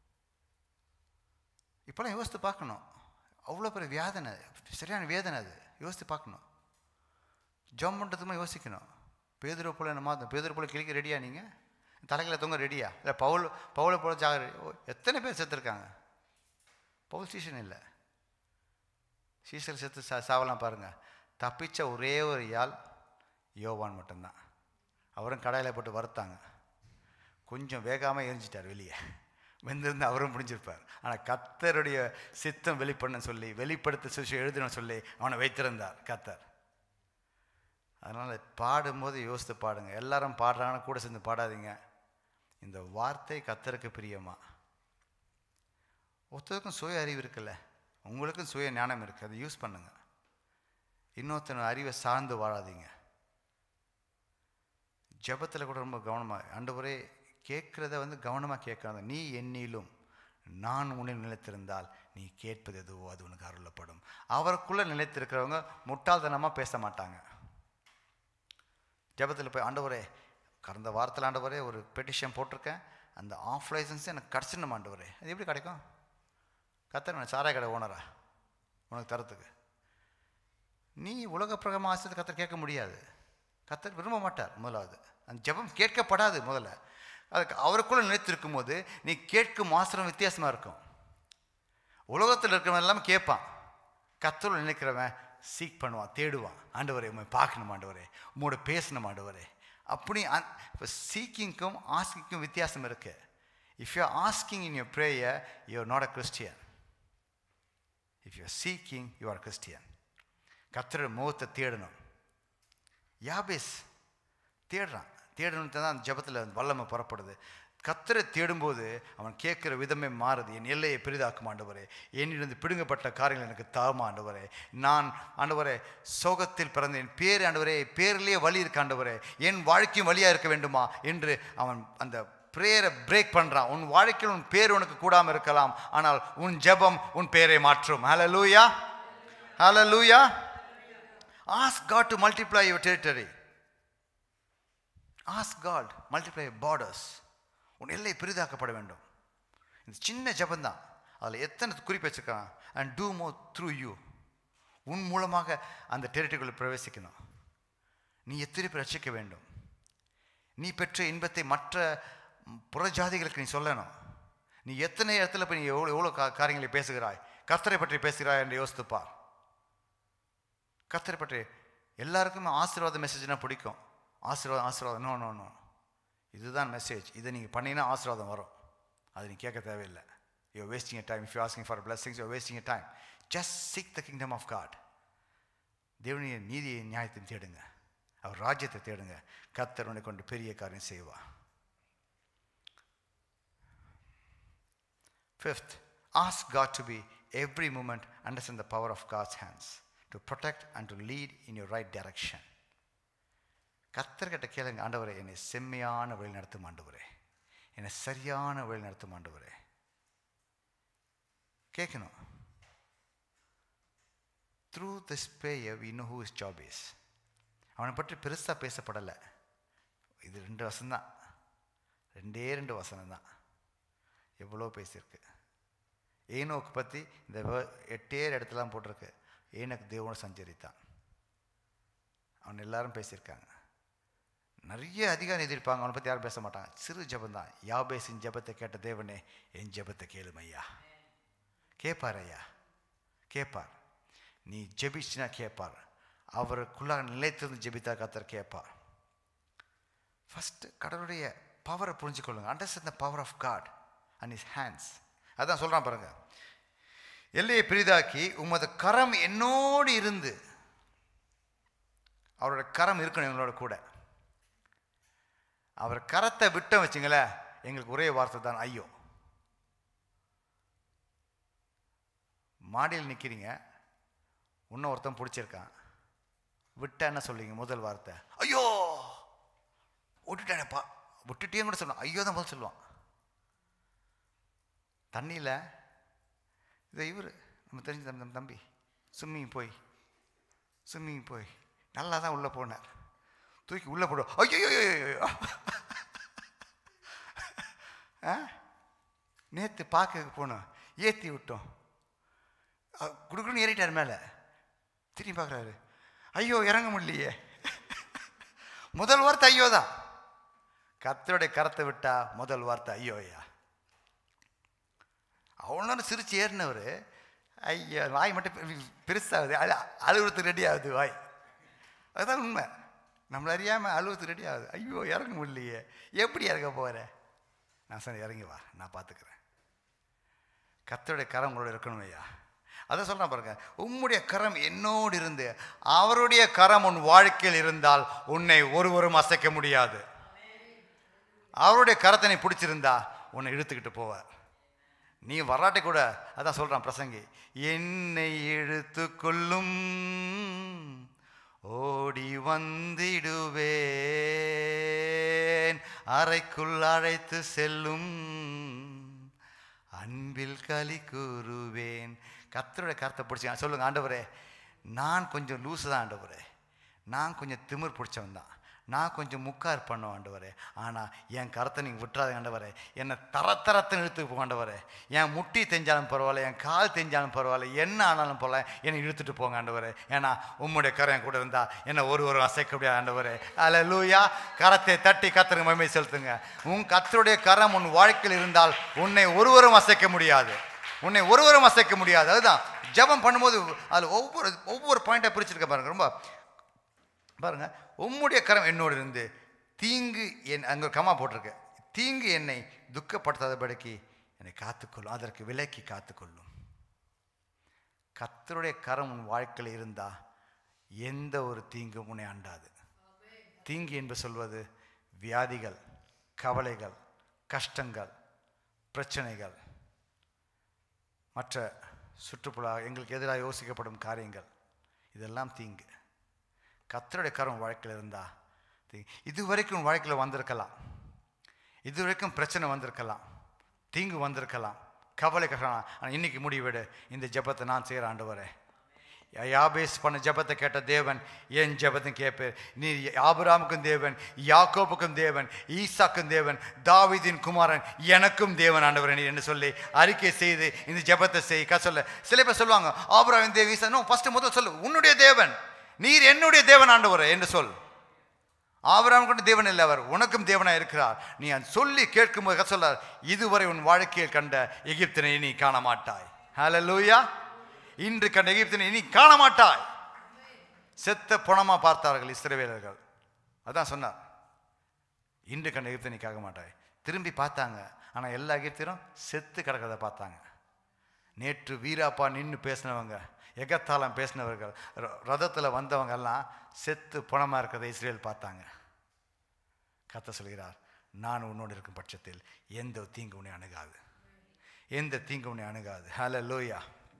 இப்போலாம் யோசித்து பார்க்கணும் அவ்வளோ பெரிய வேதனை சரியான வேதனை அது யோசித்து பார்க்கணும் ஜம் பண்ணுறதுமா யோசிக்கணும் பேதுரை போல என்ன மாதம் பேதுரை போல கிளிக்க ரெடியா நீங்கள் தலைகளை தொங்க ரெடியா இல்லை பவுல் பவுலை போல ஜாக ready? ஓ, எத்தனை பேர் செத்துருக்காங்க பவுல் ஸ்டேஷன் இல்லை சீசல் செத்து சா சாவலாம் பாருங்கள் தப்பிச்ச ஒரே ஒரு யாழ் யோவான் மட்டும்தான் அவரும் கடாயில் போட்டு வறுத்தாங்க கொஞ்சம் வேகாமல் எரிஞ்சிட்டார் வெளியே வெந்திருந்து அவரும் முடிஞ்சிருப்பார் ஆனால் கத்தருடைய சித்தம் வெளிப்பண்ண சொல்லி வெளிப்படுத்த சுஷி எழுதணும் சொல்லி அவனை வைத்திருந்தார் கத்தர் அதனால் பாடும்போது யோசித்து பாடுங்க எல்லாரும் பாடுறாங்கன்னு கூட சேர்ந்து பாடாதீங்க இந்த வார்த்தை கத்தருக்கு பிரியமா ஒருத்தருக்கும் சுய அறிவு இருக்குல்ல உங்களுக்கும் சுய ஞானம் இருக்குது அதை யூஸ் பண்ணுங்க இன்னொருத்தன அறிவை சார்ந்து வாழாதீங்க ஜெபத்தில் கூட ரொம்ப கவனமாக ஆண்டவரே கேட்குறத வந்து கவனமாக கேட்காத நீ என்னிலும் நான் உன்னில் நிலைத்திருந்தால் நீ கேட்பது எதுவோ அது உனக்கு அருளப்படும் அவருக்குள்ளே நிலைத்திருக்கிறவங்க முட்டாள்தனமாக பேச மாட்டாங்க ஜெபத்தில் போய் ஆண்டவரே கடந்த வாரத்தில் ஆண்டவரே ஒரு பெட்டிஷன் போட்டிருக்கேன் அந்த ஆஃப் லைசன்ஸ் எனக்கு கிடச்சிடணும் ஆண்டவரே அது எப்படி கிடைக்கும் கத்தர் நான் சாராய கடை ஓனரா உனக்கு தரத்துக்கு நீ உலக பிரகம ஆசிரியர் கத்தர் கேட்க முடியாது கத்தர் விரும்ப மாட்டார் முதலாவது அந்த ஜெபம் கேட்கப்படாது முதல்ல அதுக்கு அவருக்குள்ள நிலைத்திருக்கும் போது நீ கேட்கும் ஆசிரம் வித்தியாசமாக இருக்கும் உலகத்தில் இருக்கிறவன் எல்லாமே கேட்பான் கத்தருள் நினைக்கிறவன் சீக் பண்ணுவான் தேடுவான் ஆண்டவரே உண்மை பார்க்கணும் ஆண்டவரே உம்மோட பேசணும் ஆண்டவரே அப்படி இப்போ சீக்கிங்க்கும் ஆஸ்கிங்க்கும் வித்தியாசம் இருக்கு if you asking in your prayer you are not a Christian if you seeking you are Christian கத்தரோட முகத்தை தேடணும் யாபேஸ் தேடுறான் தேடணும் தான் அந்த ஜபத்தில் வல்லமை புறப்படுது கத்தரை தேடும்போது அவன் கேட்குற விதமே மாறுது என் எல்லையை பெரிதாக்கும் ஆண்டவரே என்னிலிருந்து பிடுங்கப்பட்ட காரியங்கள் எனக்கு தாமா ஆண்டவரே நான் ஆண்டவரே சோகத்தில் பிறந்தேன் பேர் ஆண்டவரே பேரிலேயே வழி இருக்க ஆண்டவரே என் வாழ்க்கையும் வழியாக இருக்க வேண்டுமா என்று அவன் அந்த ப்ரேயரை பிரேக் பண்ணுறான் உன் வாழ்க்கையில் உன் பேர் உனக்கு கூடாமல் இருக்கலாம் ஆனால் உன் ஜெபம் உன் பேரை மாற்றும் ஹalleluya ஹalleluya ask god to multiply your territory ask god multiply your borders உன் எல்லை பெரிதாக்கப்பட வேண்டும் இந்த சின்ன ஜபந்தான் அதில் எத்தனை குறிப்பு வச்சுருக்கான் and do more through you உன் மூலமாக அந்த டெரிட்டரிக்குள்ளே பிரவேசிக்கணும் நீ எத்தனை பேர் ரசிக்க வேண்டும் நீ பெற்ற இன்பத்தை மற்ற புறஜாதிகளுக்கு நீ சொல்லணும் நீ எத்தனை இடத்துல போய் நீ எவ்வளோ எவ்வளோ கா காரியங்களை பேசுகிறாய் கர்த்தரை பற்றி பேசுகிறாய் என்று யோசித்துப்பார் கர்த்தரை பற்றி எல்லாருக்குமே ஆசீர்வாத மெசேஜ்னா பிடிக்கும் ஆசீர்வாதம் ஆசீர்வாதம் நோ நோ நோ இதுதான் மெசேஜ் இதை நீங்கள் பண்ணினா ஆசீர்வாதம் வரும் அது நீ கேட்க தேவையில்லை you wasting a time if you asking for blessings you wasting a time just seek the kingdom of God தேவனுடைய நீதியை நியாயத்தை தேடுங்க அவர் ராஜ்யத்தை தேடுங்க கர்த்தர் உன்னை கொண்டு பெரிய காரியம் செய்வா Fifth, ask God to be every moment understand the power of God's hands to protect and to lead in your right direction. கத்தர்கிட்ட கேளுங்க ஆண்டவரே என்னை செம்மையான வழி நடத்தும் ஆண்டவரே என்னை சரியான வழி நடத்தும் ஆண்டவரே கேட்கணும் through this prayer we know who his job is அவனை பற்றி பெருசாக பேசப்படலை இது ரெண்டு வசனம்தான் ரெண்டே ரெண்டு வசனம் தான் எவ்வளோ பேசியிருக்கு ஏனோக்கு பற்றி இந்த வ- எட்டே இடத்துலாம் போட்டிருக்கு ஏனோக்கு தேவனோட சஞ்சரித்தான் அவன் எல்லாரும் பேசியிருக்காங்க நிறைய அதிகாரம் எதிர்ப்பாங்க அவனை பற்றி யாரும் பேச மாட்டாங்க சிறு ஜெபம் தான் யாபேசின் ஜெபத்தை கேட்ட தேவனே என் ஜெபத்தை கேளும் ஐயா கேட்பார் ஐயா கேட்பார் நீ ஜெபிச்சினா கேட்பார் அவருக்குள்ளாக நிலைத்திருந்து ஜெபித்தா கத்தர் கேட்பார் ஃபஸ்ட்டு கடவுளுடைய பவரை புரிஞ்சுக்கொள்ளுங்க understand the power of God and his hands அதான் சொல்கிறான் பாருங்க எல்லையை பெரிதாக்கி உமது கரம் என்னோடு இருந்து அவரோட கரம் இருக்கணும் எங்களோட கூட அவர் கரத்தை விட்டோம் வச்சுங்களேன் எங்களுக்கு ஒரே வார்த்தை தான் ஐயோ மாடியில் நிற்கிறீங்க இன்னும் ஒருத்தன் பிடிச்சிருக்கான் விட்டா என்ன சொல்லுவீங்க முதல் வார்த்தை ஐயோ விட்டுட்டேனப்பா விட்டுட்டேன்னு கூட சொல்லுவான் ஐயோ தான் முதல் சொல்லுவான் தண்ணியில் இது இவர் நம்ம தெரிஞ்ச தம்பி நம்ம தம்பி ஸ்விம்மிங் போய் ஸ்விம்மிங் போய் நல்லா தான் உள்ளே போனார் தூக்கி உள்ளே போடுவோம் ஐயோ ஆ நேற்று பார்க்க போனோம் ஏற்றி விட்டோம் அ- குடுக்குன்னு ஏறிட்டார் மேலே திரும்பி பார்க்குறாரு ஐயோ இறங்க முடியலையே முதல் வார்த்தை ஐயோ தான் கத்தருடைய கரத்தை விட்டா முதல் வார்த்தை ஐயோ ஐயா அவ்வளோ சிரிச்சு ஏறினவர் ஐயா வாய் மட்டும் பெ- பெருசாகுது அது அழுகுறதுக்கு ரெடி ஆகுது வாய் அதுதான் உண்மை நம்மள அறியாமல் அழுகுறதுக்கு ரெடி ஆகுது ஐயோ இறங்க முடியலையே எப்படி இறங்க போகிற நான் சொன்னேன் இறங்கி வா நான் பார்த்துக்கிறேன் கத்தருடைய கரம் உங்களோட இருக்கணும் ஐயா அதை சொல்கிறேன் பாருங்க உம்முடைய கரம் என்னோடு இருந்து அவருடைய கரம் உன் வாழ்க்கையில் இருந்தால் உன்னை ஒருவரும் அசைக்க முடியாது அவருடைய கரத்தை நீ பிடிச்சிருந்தா உன்னை இழுத்துக்கிட்டு போவார் நீ வராட்டி கூட அதான் சொல்கிறான் பிரசங்கி என்னை இழுத்து கொள்ளும் ஓடி வந்திடுவேன் அறைக்குள் அழைத்து செல்லும் அன்பில் களி கூறுவேன் கத்தருடைய கருத்தை பிடிச்சி சொல்லுங்க ஆண்டவரே நான் கொஞ்சம் லூசு தான் ஆண்டவரே நான் கொஞ்சம் திமிர் பிடிச்சவன் தான் நான் கொஞ்சம் முக்கார் பண்ணுவேன் ஆண்டவரே ஆனால் என் கருத்தை நீங்கள் விட்டுறாத ஆண்டவரே என்னை தர தரத்துன்னு இழுத்து போ ஆண்டவரே என் முட்டி தெஞ்சாலும் பரவாயில்ல என் கால் தெஞ்சாலும் பரவாயில்ல என்ன ஆனாலும் போல என்னை இழுத்துட்டு போங்க ஆண்டவரே ஏன்னா உம்முடைய கரம் என் கூட இருந்தா என்னை ஒரு ஒரு அசைக்க முடியாது ஆண்டவரே அல்ல லூயா கரத்தை தட்டி கத்தருக்கு மகிமை செலுத்துங்க உன் கத்தருடைய கரம் உன் வாழ்க்கையில் இருந்தால் உன்னை ஒருவரும் அசைக்க முடியாது உன்னை ஒருவரும் அசைக்க முடியாது அதுதான் ஜெபம் பண்ணும்போது அதில் ஒவ்வொரு ஒவ்வொரு பாயிண்டாக பிரிச்சிருக்க பாருங்க ரொம்ப பாருங்க உம்முடைய கரம் என்னோடு இருந்து தீங்கு என் அங்கே ஒரு கமா போட்டிருக்கு தீங்கு என்னை துக்கப்படுத்தாதபடிக்கு என்னை காத்துக்கொள்ளும் அதற்கு விலக்கி காத்துக்கொள்ளும் கத்தருடைய கரம் உன் வாழ்க்கையில் இருந்தா எந்த ஒரு தீங்கும் உன்னை அண்டாது தீங்கு என்று சொல்வது வியாதிகள் கவலைகள் கஷ்டங்கள் பிரச்சனைகள் மற்ற சுற்றுப்புற எங்களுக்கு எதிராக யோசிக்கப்படும் காரியங்கள் இதெல்லாம் தீங்கு கத்தருடைய கரம் வாழ்க்கையில் இருந்தா தீ- இது வரைக்கும் உன் வாழ்க்கையில் வந்திருக்கலாம் இது வரைக்கும் பிரச்சனை வந்திருக்கலாம் தீங்கு வந்திருக்கலாம் கவலை கஷ்டம் ஆனால் இன்னைக்கு முடிவெடு இந்த ஜெபத்தை நான் செய்கிற ஆண்டவரே யாபேஸ் பண்ண ஜெபத்தை கேட்ட தேவன் என் ஜெபத்தை கேட்பேர் நீ ஆபிராமுக்கும் தேவன் யாக்கோபுக்கும் தேவன் ஈசாக்கும் தேவன் தாவீதின் குமாரன் எனக்கும் தேவன் ஆண்டவரே நீ என்று சொல்லி அறிக்கை செய்து இந்த ஜெபத்தை செய் க சொல்ல சில பேர் சொல்லுவாங்க ஆபிராமின் தேவ ஈசா நோ ஃபர்ஸ்ட் முதல் சொல்லு உன்னுடைய தேவன் நீர் என்னுடைய தேவன் ஆண்டவரே என்று சொல் ஆபிரகாம் கொண்டு தேவன் இல்லை அவர் உனக்கும் தேவனாக இருக்கிறார் நீ அது சொல்லி கேட்கும்போது சொல்லார் இதுவரை உன் வாழ்க்கையில் கண்ட எகிப்தினை நீ காண மாட்டாய் ஹalleluya இன்று கண்ட எகிப்தினை நீ காண மாட்டாய் செத்த புணமா பார்த்தார்கள் இஸ்ரவேலர்கள் அதான் சொன்னார் இன்று கண்ட எகிப்தினை காக்க மாட்டாய் திரும்பி பார்த்தாங்க ஆனால் எல்லா எகிப்தியரும் செத்து கிடக்கிறத பார்த்தாங்க நேற்று வீராப்பா நின்று பேசினவங்க எகத்தாளம் பேசினவர்கள் ரதத்தில் வந்தவங்க எல்லாம் செத்து பணமாக இருக்கிறத இஸ்ரேல் பார்த்தாங்க கத்த சொல்கிறார் நான் உன்னோடு இருக்கும் பட்சத்தில் எந்த தீங்கு உன்னை அணுகாது எந்த தீங்கு உன்னை அணுகாது ஹலோ லோயா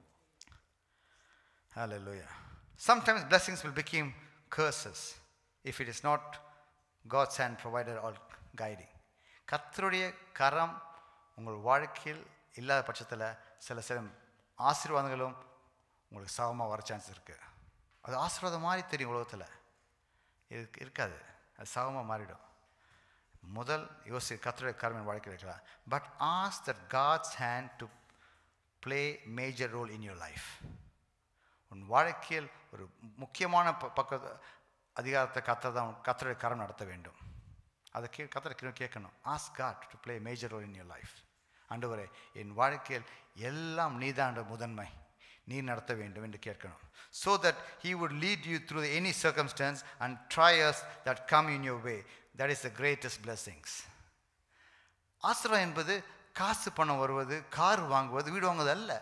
ஹலோ லோயா sometimes blessings will become curses if it is not God's hand provided or guiding கர்த்தருடைய கரம் உங்கள் வாழ்க்கையில் இல்லாத பட்சத்தில் சில சில ஆசீர்வாதங்களும் உங்களுக்கு சமமாக வர சான்ஸ் இருக்குது அது ஆசீர்வாதம் மாதிரி தெரியும் உலகத்தில் இருக்கு இருக்காது அது சமமாக மாறிடும் முதல் யோசி கர்த்தருடைய கரம் என் வாழ்க்கையில் இருக்கலாம் but ask that God's hand to play major role in your life உன் வாழ்க்கையில் ஒரு முக்கியமான ப பக்க அதிகாரத்தை கத்தர் தான் கத்தருடைய கரம் நடத்த வேண்டும் அதை கே கத்தரை கே கேட்கணும் ask God to play major role in your life ஆண்டவரே என் வாழ்க்கையில் எல்லாம் நீதான் முதன்மை நீ நடத்த வேண்டும் என்று கேட்கணும் so that he would lead you through any circumstance and trials that come in your way that is the greatest blessings ஆசிரம் என்பது காசு பணம் வருவது கார் வாங்குவது வீடு வாங்குவது அல்ல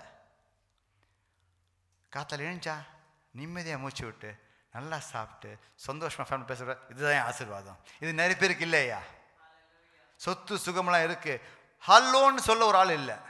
காத்தால் எழுந்தா நிம்மதியாக மூச்சு விட்டு நல்லா சாப்பிட்டு சந்தோஷமாக ஃபேமிலி பேசுகிற இதுதான் என் ஆசீர்வாதம் இது நிறைய பேருக்கு இல்லையா சொத்து சுகமெல்லாம் இருக்கு ஹல்லோன்னு சொல்ல ஒரு ஆள் இல்லை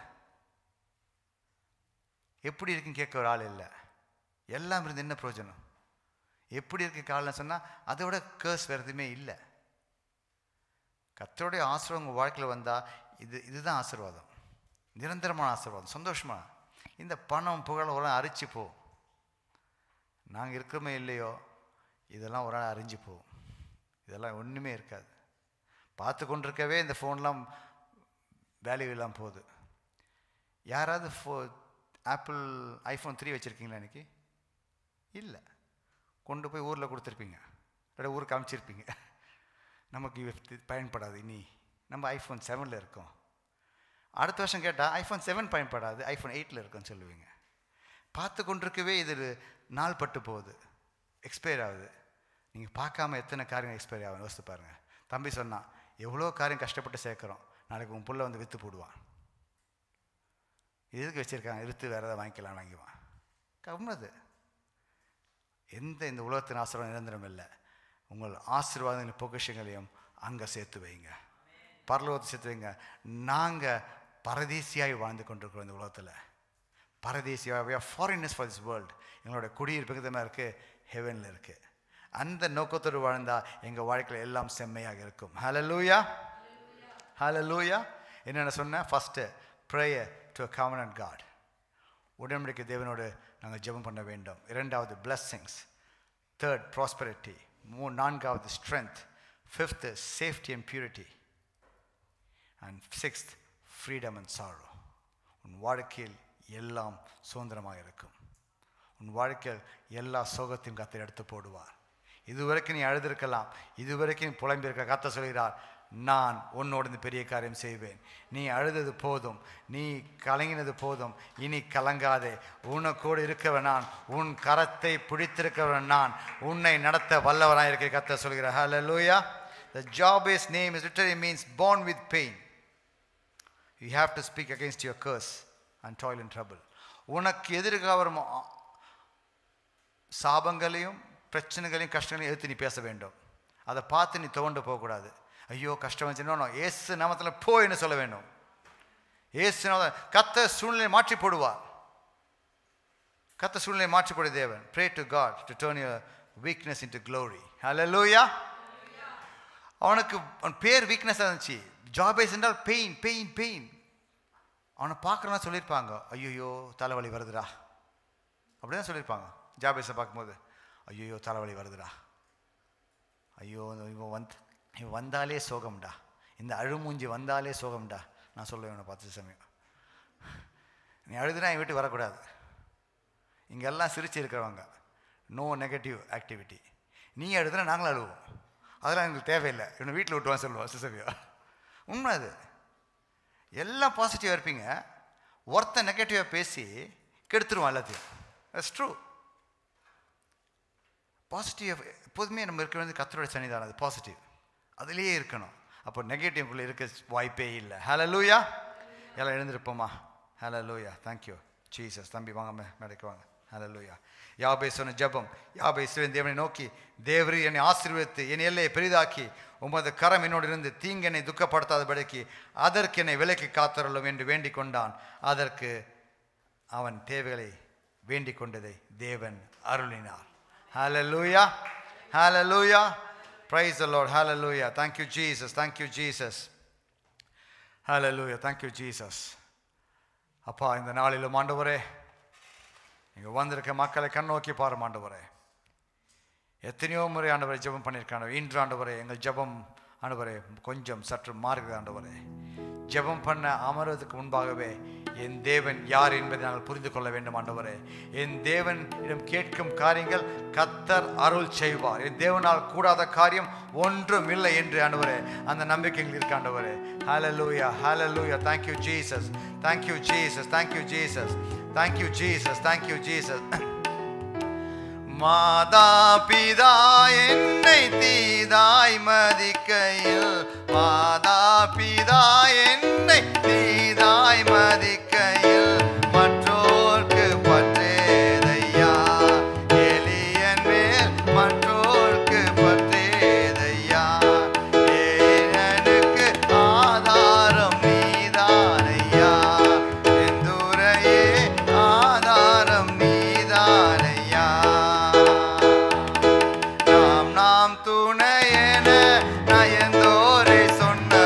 எப்படி இருக்குன்னு கேட்க ஒரு ஆள் இல்லை எல்லாம் இருந்து என்ன பிரயோஜனம் எப்படி இருக்கு காலம்னு சொன்னால் அதை விட கேர்ஸ் வேறு எதுவுமே இல்லை கத்தருடைய ஆசீர்வாதம் உங்கள் வாழ்க்கையில் வந்தால் இது இதுதான் ஆசீர்வாதம் நிரந்தரமான ஆசீர்வாதம் சந்தோஷமா இந்த பணம் புகழ் ஒரு நாள் அரிச்சு போகும் நாங்கள் இருக்கிறோமே இல்லையோ இதெல்லாம் ஒரு நாள் அரிஞ்சு போகும் இதெல்லாம் ஒன்றுமே இருக்காது பார்த்து கொண்டிருக்கவே இந்த ஃபோன்லாம் வேல்யூ இல்லாமல் போகுது யாராவது ஃபோ ஆப்பிள் ஐஃபோன் த்ரீ வச்சுருக்கீங்களா இன்னைக்கு இல்லை கொண்டு போய் ஊரில் கொடுத்துருப்பீங்க இல்லாட்டி ஊருக்கு அமைச்சிருப்பீங்க நமக்கு இது பயன்படாது இனி நம்ம ஐஃபோன் செவனில் இருக்கோம் அடுத்த வருஷம் கேட்டால் ஐஃபோன் செவன் பயன்படாது ஐஃபோன் எயிட்டில் இருக்குன்னு சொல்லுவீங்க பார்த்து கொண்டிருக்கவே இது நாள் பட்டு போகுது எக்ஸ்பயர் ஆகுது நீங்கள் பார்க்காம எத்தனை காரியம் எக்ஸ்பயர் ஆகும் யோசித்து பாருங்கள் தம்பி சொன்னான் எவ்வளோ காரியம் கஷ்டப்பட்டு சேர்க்குறோம் நாளைக்கு உன் புள்ள வந்து விற்று போடுவான் எதுக்கு வச்சுருக்காங்க விற்று வேறு ஏதாவது வாங்கிக்கலாம் வாங்கிவான் கம்னது எந்த இந்த உலகத்தின் ஆசீர்வாதம் நிரந்தரம் இல்லை உங்கள் ஆசீர்வாதங்களின் பொக்கிஷங்களையும் அங்கே சேர்த்து வைங்க பரலோகத்தை சேர்த்து வைங்க நாங்கள் பரதேசியாய் வாழ்ந்து கொண்டிருக்கிறோம் இந்த உலகத்தில் பரதேசியாக ஃபாரினர்ஸ் ஃபார் திஸ் வேர்ல்டு எங்களோட குடியிருப்புக்கு தான் இருக்குது ஹெவனில் இருக்குது அந்த நோக்கத்தோடு வாழ்ந்தால் எங்கள் வாழ்க்கையில் எல்லாம் செம்மையாக இருக்கும் ஹலலூயா ஹலலூயா என்னென்ன சொன்னேன் first prayer to a common God உடன்படிக்கை தேவனோடு நாங்கள் ஜெபம் பண்ண வேண்டும் இரண்டாவது blessings தேர்ட் ப்ராஸ்பரிட்டி மூ நான்காவது strength fifth safety and purity and sixth freedom and sorrow உன் வாழ்க்கையில் எல்லாம் சுதந்திரமாக இருக்கும் உன் வாழ்க்கையில் எல்லா சோகத்தையும் கத்தை எடுத்து போடுவார் இதுவரைக்கும் நீ அழுதிருக்கலாம் இதுவரைக்கும் நீ புலம்பியிருக்க கத்த சொல்கிறார் நான் உன்னோடு இந்த பெரிய காரியம் செய்வேன் நீ அழுதது போதும் நீ கலங்கினது போதும் இனி கலங்காதே உனக்கோடு இருக்கவன் நான் உன் கரத்தை பிடித்திருக்கிறவன் நான் உன்னை நடத்த வல்லவனாக இருக்க கத்த சொல்கிறார் ஹalleluya the job is name is literally means born with pain you have to speak against your curse and toil and trouble உனக்கு எதிர்க்க வரும் ஆ- சாபங்களையும் பிரச்சனைகளையும் கஷ்டங்களையும் எதிர்த்து நீ பேச வேண்டும் அதை பார்த்து நீ துவண்டு போகக்கூடாது ஐயோ கஷ்டம் வந்துச்சுன்னா ஏசு நாமத்தில் போயின்னு சொல்ல வேண்டும் ஏசு நாம கத்த சூழ்நிலையை மாற்றி போடுவார் கத்த சூழ்நிலையை மாற்றி போடு தேவன் pray to God to turn your weakness into glory hallelujah அவனுக்கு அவன் பேர் வீக்னஸாக இருந்துச்சு ஜாபேஸ் என்றால் பெயின் பெயின் பெயின் அவனை பார்க்குறவங்க சொல்லியிருப்பாங்க ஐயோ தலைவலி வருதுடா அப்படி தான் சொல்லியிருப்பாங்க ஜாபேஸை பார்க்கும்போது ஐயோ தலைவலி வருதுடா ஐயோ இவன் வந்து இவன் வந்தாலே சோகம்டா இந்த அழுமூஞ்சி வந்தாலே சோகம்டா நான் சொல்லுவேன் இவனை பார்த்து சமயம் நீ அழுதுனா என் வீட்டுக்கு வரக்கூடாது இங்கெல்லாம் சிரிச்சு இருக்கிறவங்க நோ நெகட்டிவ் ஆக்டிவிட்டி நீ அழுதுனா நாங்களும் அழுவோம் அதெல்லாம் எங்களுக்கு தேவையில்லை இவனை வீட்டில் விட்டுவான்னு சொல்லுவோம் சிசவியா உண்மை அது எல்லாம் பாசிட்டிவாக இருப்பீங்க ஒருத்தன் நெகட்டிவாக பேசி கெடுத்துருவான் எல்லாத்தையும் தட்ஸ் ட்ரூ பாசிட்டிவ் எப்போதுமே நம்ம இருக்க வேண்டியது கத்தரோட சன்னிதானம் அது பாசிட்டிவ் அதுலேயே இருக்கணும் அப்போ நெகட்டிவ்குள்ளே இருக்க வாய்ப்பே இல்லை ஹலோ லூயா எல்லாம் எழுந்திருப்போமா ஹலோ லூயா தேங்க்யூ ஜீசஸ் தம்பி வாங்க மே மேடைக்கு வாங்க ஹலோ லூயா யாபை சொன்ன ஜெபம் யாபை சிவன் தேவனை நோக்கி தேவரி என்னை ஆசீர்வதித்து என் எல்லையை பெரிதாக்கி உமது கரம் என்னோடு இருந்து தீங்கு என்னை துக்கப்படுத்தாதபடிக்கு அதற்கு என்னை விலைக்கு காத்தருளும் என்று வேண்டிக் கொண்டான் அதற்கு அவன் தேவைகளை வேண்டிக் கொண்டதை தேவன் அருளினார் Hallelujah. Hallelujah. Praise the Lord. Hallelujah. Thank you, Jesus. Thank you, Jesus. Hallelujah. Thank you, Jesus. அப்பா இந்த நாளிலும் ஆண்டவரே இங்கே வந்திருக்க மக்களை கண்ணோக்கி பாரும் ஆண்டவரே எத்தனையோ முறை ஆண்டவரை ஜெபம் பண்ணியிருக்காங்க இன்று ஆண்டவரே எங்கள் ஜெபம் ஆண்டவரே கொஞ்சம் சற்று மாறுகிறது ஆண்டவரே ஜெபம் பண்ண அமர்வதற்கு முன்பாகவே என் தேவன் யார் என்பதை நாங்கள் புரிந்து கொள்ள வேண்டும் ஆண்டவரே என் தேவனிடம் கேட்கும் காரியங்கள் கத்தர் அருள் செய்வார் என் தேவனால் கூடாத காரியம் ஒன்றும் இல்லை என்று ஆண்டவரே அந்த நம்பிக்கை எங்களுக்கு இருக்கு ஆண்டவரே ஹalleluya hallelujah thank you jesus thank you jesus thank you jesus thank you jesus thank you jesus மாதா பிதா என்னை தீதாய் மதிக்கையில் மாதா பிதா என்னை தீதாய் மதிக்கையில் மற்றோர்க்கு பற்றேதையா எளியன் மேல் மற்றோர்க்கு பற்றேதையா ஏனனுக்கு ஆதாரம் நீதானையா செந்துரையே ஆதாரம் நீதானையா நாம் நாம் துணையென நயந்தோரை சொன்ன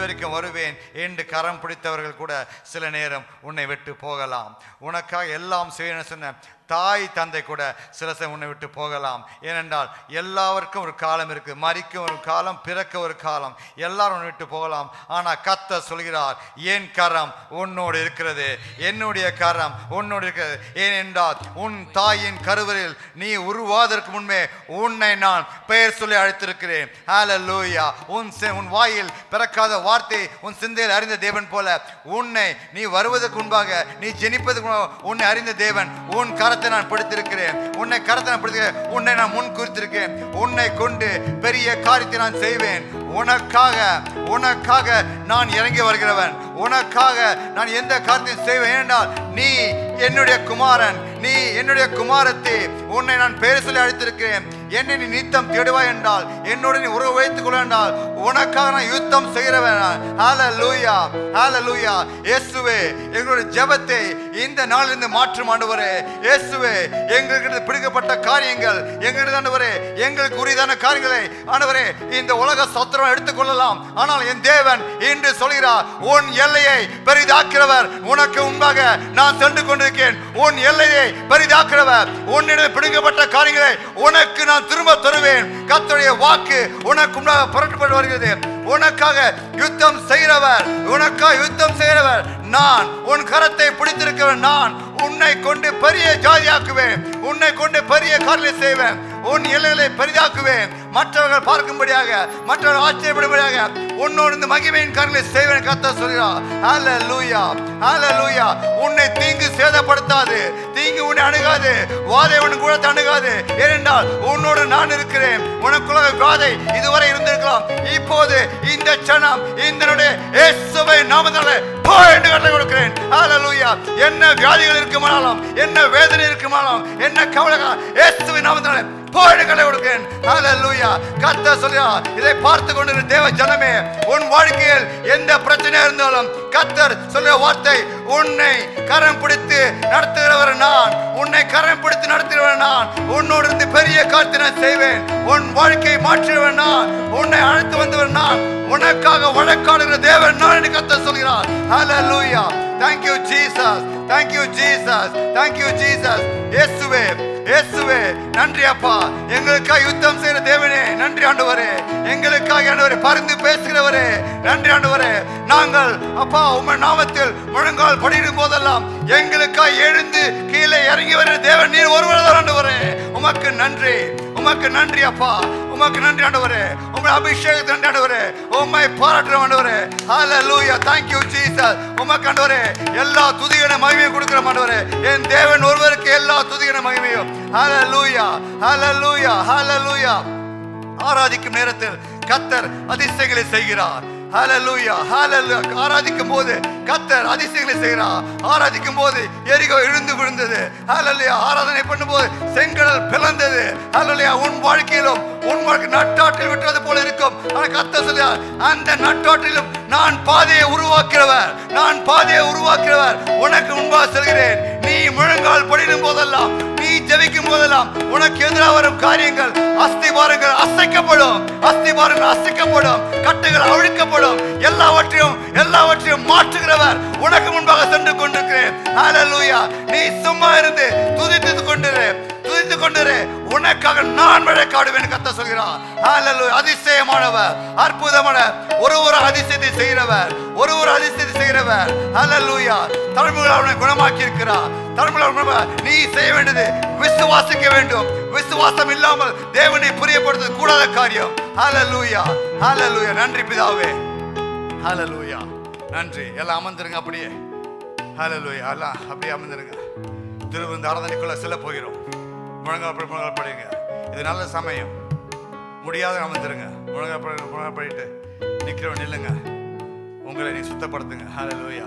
வரைக்கும் வருவேன் என்று கரம் பிடித்தவர்கள் கூட சில நேரம் உன்னை விட்டு போகலாம் உனக்காக எல்லாம் செய்யணும்னு சொன்ன தாய் தந்தை கூட சில சமயம் உன்னை விட்டு போகலாம் ஏனென்றால் எல்லாருக்கும் ஒரு காலம் இருக்குது மறிக்க ஒரு காலம் பிறக்க ஒரு காலம் எல்லாரும் உன்னை விட்டு போகலாம் ஆனால் கத்த சொல்கிறார் என் கரம் உன்னோடு இருக்கிறது என்னுடைய கரம் உன்னோடு இருக்கிறது ஏனென்றால் உன் தாயின் கருவறையில் நீ உருவாதற்கு முன்பே உன்னை நான் பெயர் சொல்லி அழைத்திருக்கிறேன் ஹalleluya உன் செ- உன் வாயில் பிறக்காத வார்த்தை உன் சிந்தையில் அறிந்த தேவன் போல உன்னை நீ வருவதற்கு முன்பாக நீ ஜெனிப்பதற்கு முன்பாக உன்னை அறிந்த தேவன் உன் கரத்தை நான் பிடித்திருக்கிறேன் உன்னை கரத்தை நான் பிடித்திருக்கிறேன் உன்னை நான் முன் குறித்திருக்கிறேன் உன்னை கொண்டு பெரிய காரியத்தை நான் செய்வேன் உனக்காக உனக்காக நான் இறங்கி வருகிறவன் உனக்காக நான் எந்த காரியத்தையும் செய்வேன் என்றால் நீ என்னுடைய குமாரன் நீ என்னுடைய குமாரத்தை உன்னை நான் பெயர் சொல்லி அழைத்திருக்கிறேன் என்னை நீ நித்தம் தேடுவாய் என்றால் என்னோடு நீ உறவு வைத்துக் கொள்ள என்றால் உனக்காக நான் யுத்தம் செய்கிறவன் ஹalleluya ஹalleluya இயேசுவே எங்களுடைய ஜெபத்தை இந்த நாளிலிருந்து மாற்றும் ஆண்டவரே இயேசுவே எங்களுக்கு பிடிக்கப்பட்ட காரியங்கள் எங்களுக்கு ஆண்டவரே எங்களுக்கு உரியதான காரியங்களை ஆண்டவரே இந்த உலக சத்திரம் எடுத்துக்கொள்ளலாம் ஆனால் என் தேவன் இன்று சொல்கிறார் உன் எல்லையை பெரிதாக்கிறவர் உனக்கு முன்பாக நான் சென்று கொண்டிருக்கேன் உன் எல்லையை பெரிதாக்கிறவர் உன்னிடம் பிடிக்கப்பட்ட காரியங்களை உனக்கு நான் திரும்ப தருவேன் கர்த்தருடைய வாக்கு உனக்கு முன்பாக புரட்டப்பட்டு வருகிறது உனக்காக யுத்தம் செய்கிறவர் உனக்காக யுத்தம் செய்கிறவர் நான் உன் கரத்தை பிடித்திருக்கிறவன் நான் உன்னை கொண்டு பெரிய ஜாதியாக்குவேன் உன்னை கொண்டு பெரிய காரியங்களை செய்வேன் உன் எல்லைகளை பெரிதாக்குவேன் மற்றவர்கள் பார்க்கும்படியாக மற்றவர்கள் ஆச்சரியப்படும்படியாக உன்னோடு இந்த மகிமையின் காரியங்களை செய்வேன் கத்த சொல்கிறார் ஹalleluya ஹalleluya உன்னை தீங்கு சேதப்படுத்தாது தீங்கு உன்னை அணுகாது வாதை உன் கூட அணுகாது ஏனென்றால் உன்னோடு நான் இருக்கிறேன் உனக்குள்ள வாதை இதுவரை இருந்திருக்கலாம் இப்போது இந்த சனம் இந்த இயேசுவை நாமத்தாலே போ என்று கட்டளை கொடுக்கிறேன் ஹalleluya என்ன வியாதிகள் இருக்குமானாலும் என்ன வேதனை இருக்குமானாலும் என்ன கவலை இயேசுவின் நாமத்தாலே போ என்று கட்டளை கொடுக்கிறேன் ஹalleluya கர்த்தர் சொல்கிறார் இதை பார்த்து கொண்டிருக்கிற தேவ ஜனமே உன் வாழ்க்கையில் எந்த பிரச்சனையா இருந்தாலும் கர்த்தர் சொல்ற வார்த்தை உன்னை கரம் பிடித்து நடத்துகிறவர் நான் உன்னை கரம் பிடித்து நடத்துகிறவர் நான் உன்னோடு இருந்து பெரிய காரியத்தை நான் செய்வேன் உன் வாழ்க்கையை மாற்றுகிறவன் நான் உன்னை அழைத்து வந்தவர் நான் உனக்காக வழக்காடுகிற தேவன் நான் என்று கர்த்தர் சொல்கிறார் ஹalleluya thank you jesus thank you jesus thank you jesus இயேசுவே இயேசுவே நன்றி அப்பா எங்களுக்காக யுத்தம் செய்கிற தேவனே நன்றி ஆண்டவரே எங்களுக்காக ஆண்டவரே பரிந்து பேசுகிறவரே நன்றி ஆண்டவரே நாங்கள் அப்பா உம்ம நாமத்தில் முழங்கால் படிடும் போதெல்லாம் எங்களுக்காக எழுந்து கீழே இறங்கி வருகிற தேவன் நீர் ஒருவர் தான் ஆண்டவரே உமக்கு நன்றி உமக்கு நன்றி அப்பா உமக்கு நன்றி ஆண்டவரே உம்மை அபிஷேகத்தை நன்றி ஆண்டவரே உம்மை பாராட்டுற ஆண்டவரே ஹalleluya thank you jesus உமக்கு ஆண்டவரே எல்லா துதிகன மகிமையும் கொடுக்கிற ஆண்டவரே என் தேவன் ஒருவருக்கு எல்லா துதிகன மகிமையும் ஹalleluya ஹalleluya ஹalleluya ஆராதிக்கும் நேரத்தில் கத்தர் அதிசயங்களை செய்கிறார் ஹalleluya ஹalleluya ஆராதிக்கும் போது கத்தர் அதிசயங்களை செய்கிறார் ஆராதிக்கும் போது எரிகோ இழுந்து விழுந்தது ஹalleluya ஆராதனை பண்ணும்போது செங்கடல் பிளந்தது ஹalleluya உன் வாழ்க்கையிலும் உன் வாழ்க்கை நட்டாற்றில் விட்டது போல இருக்கும் ஆனால் கத்தர் சொல்கிறார் அந்த நட்டாற்றிலும் நான் பாதையை உருவாக்கிறவர் நான் பாதையை உருவாக்கிறவர் உனக்கு முன்பாக செல்கிறேன் நீ முழங்கால் படிடும் போதெல்லாம் நீ ஜெபிக்கும் போதெல்லாம் உனக்கு எதிராக வரும் காரியங்கள் அஸ்திபாரங்கள் அசைக்கப்படும் அஸ்திபாரங்கள் அசைக்கப்படும் கட்டுகள் அவிழ்க்கப்படும் எல்லாவற்றையும் எல்லாவற்றையும் மாற்றுகிறவர் உனக்கு முன்பாக சென்று கொண்டிருக்கிறேன் ஹalleluya நீ சும்மா இருந்து துதித்து கொண்டிரு துதித்து கொண்டிரு உனக்காக நான் வழக்காடுவேன் கத்த சொல்கிறார் ஹalleluya அதிசயமானவர் அற்புதமான ஒரு ஒரு அதிசயத்தை செய்கிறவர் ஒரு ஒரு அதிசயத்தை செய்கிறவர் ஹalleluya தலைமுறை அவனை குணமாக்கி இருக்கிறார் தலைமுறை குணமா- நீ செய்ய வேண்டியது விசுவாசிக்க வேண்டும் விசுவாசம் இல்லாமல் தேவனை புரியப்படுத்துவது கூடாத காரியம் ஹalleluya ஹalleluya நன்றி பிதாவே ஹalleluya நன்றி எல்லாம் அமர்ந்துருங்க அப்படியே ஹalleluya எல்லாம் அப்படியே அமர்ந்துருங்க திருவிந்த ஆராதனைக்குள்ள செல்ல போகிறோம் முழங்கால் படி முழங்கால் படிங்க இது நல்ல சமயம் முடியாத அமர்ந்துருங்க முழங்கால் படி முழங்கால் படிட்டு நிற்கிறவன் நில்லுங்க உங்களை நீ சுத்தப்படுத்துங்க ஹalleluya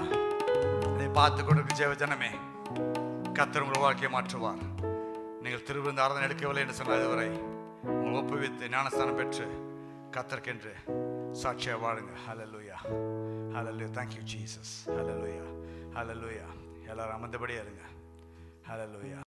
இதை பார்த்து கொண்டிருக்க ஜெவ ஜனமே கத்தர் உங்கள் வாழ்க்கையை மாற்றுவார் நீங்கள் திருவிருந்த ஆராதனை எடுக்கவில்லை என்று சொன்ன இதுவரை உங்கள் ஒப்புவித்து ஞானஸ்தானம் பெற்று கத்தர்க்கென்று சாட்சியாக வாழுங்க ஹalleluya ஹalleluya thank you jesus ஹalleluya ஹalleluya எல்லாரும் அமர்ந்தபடியே இருங்க ஹalleluya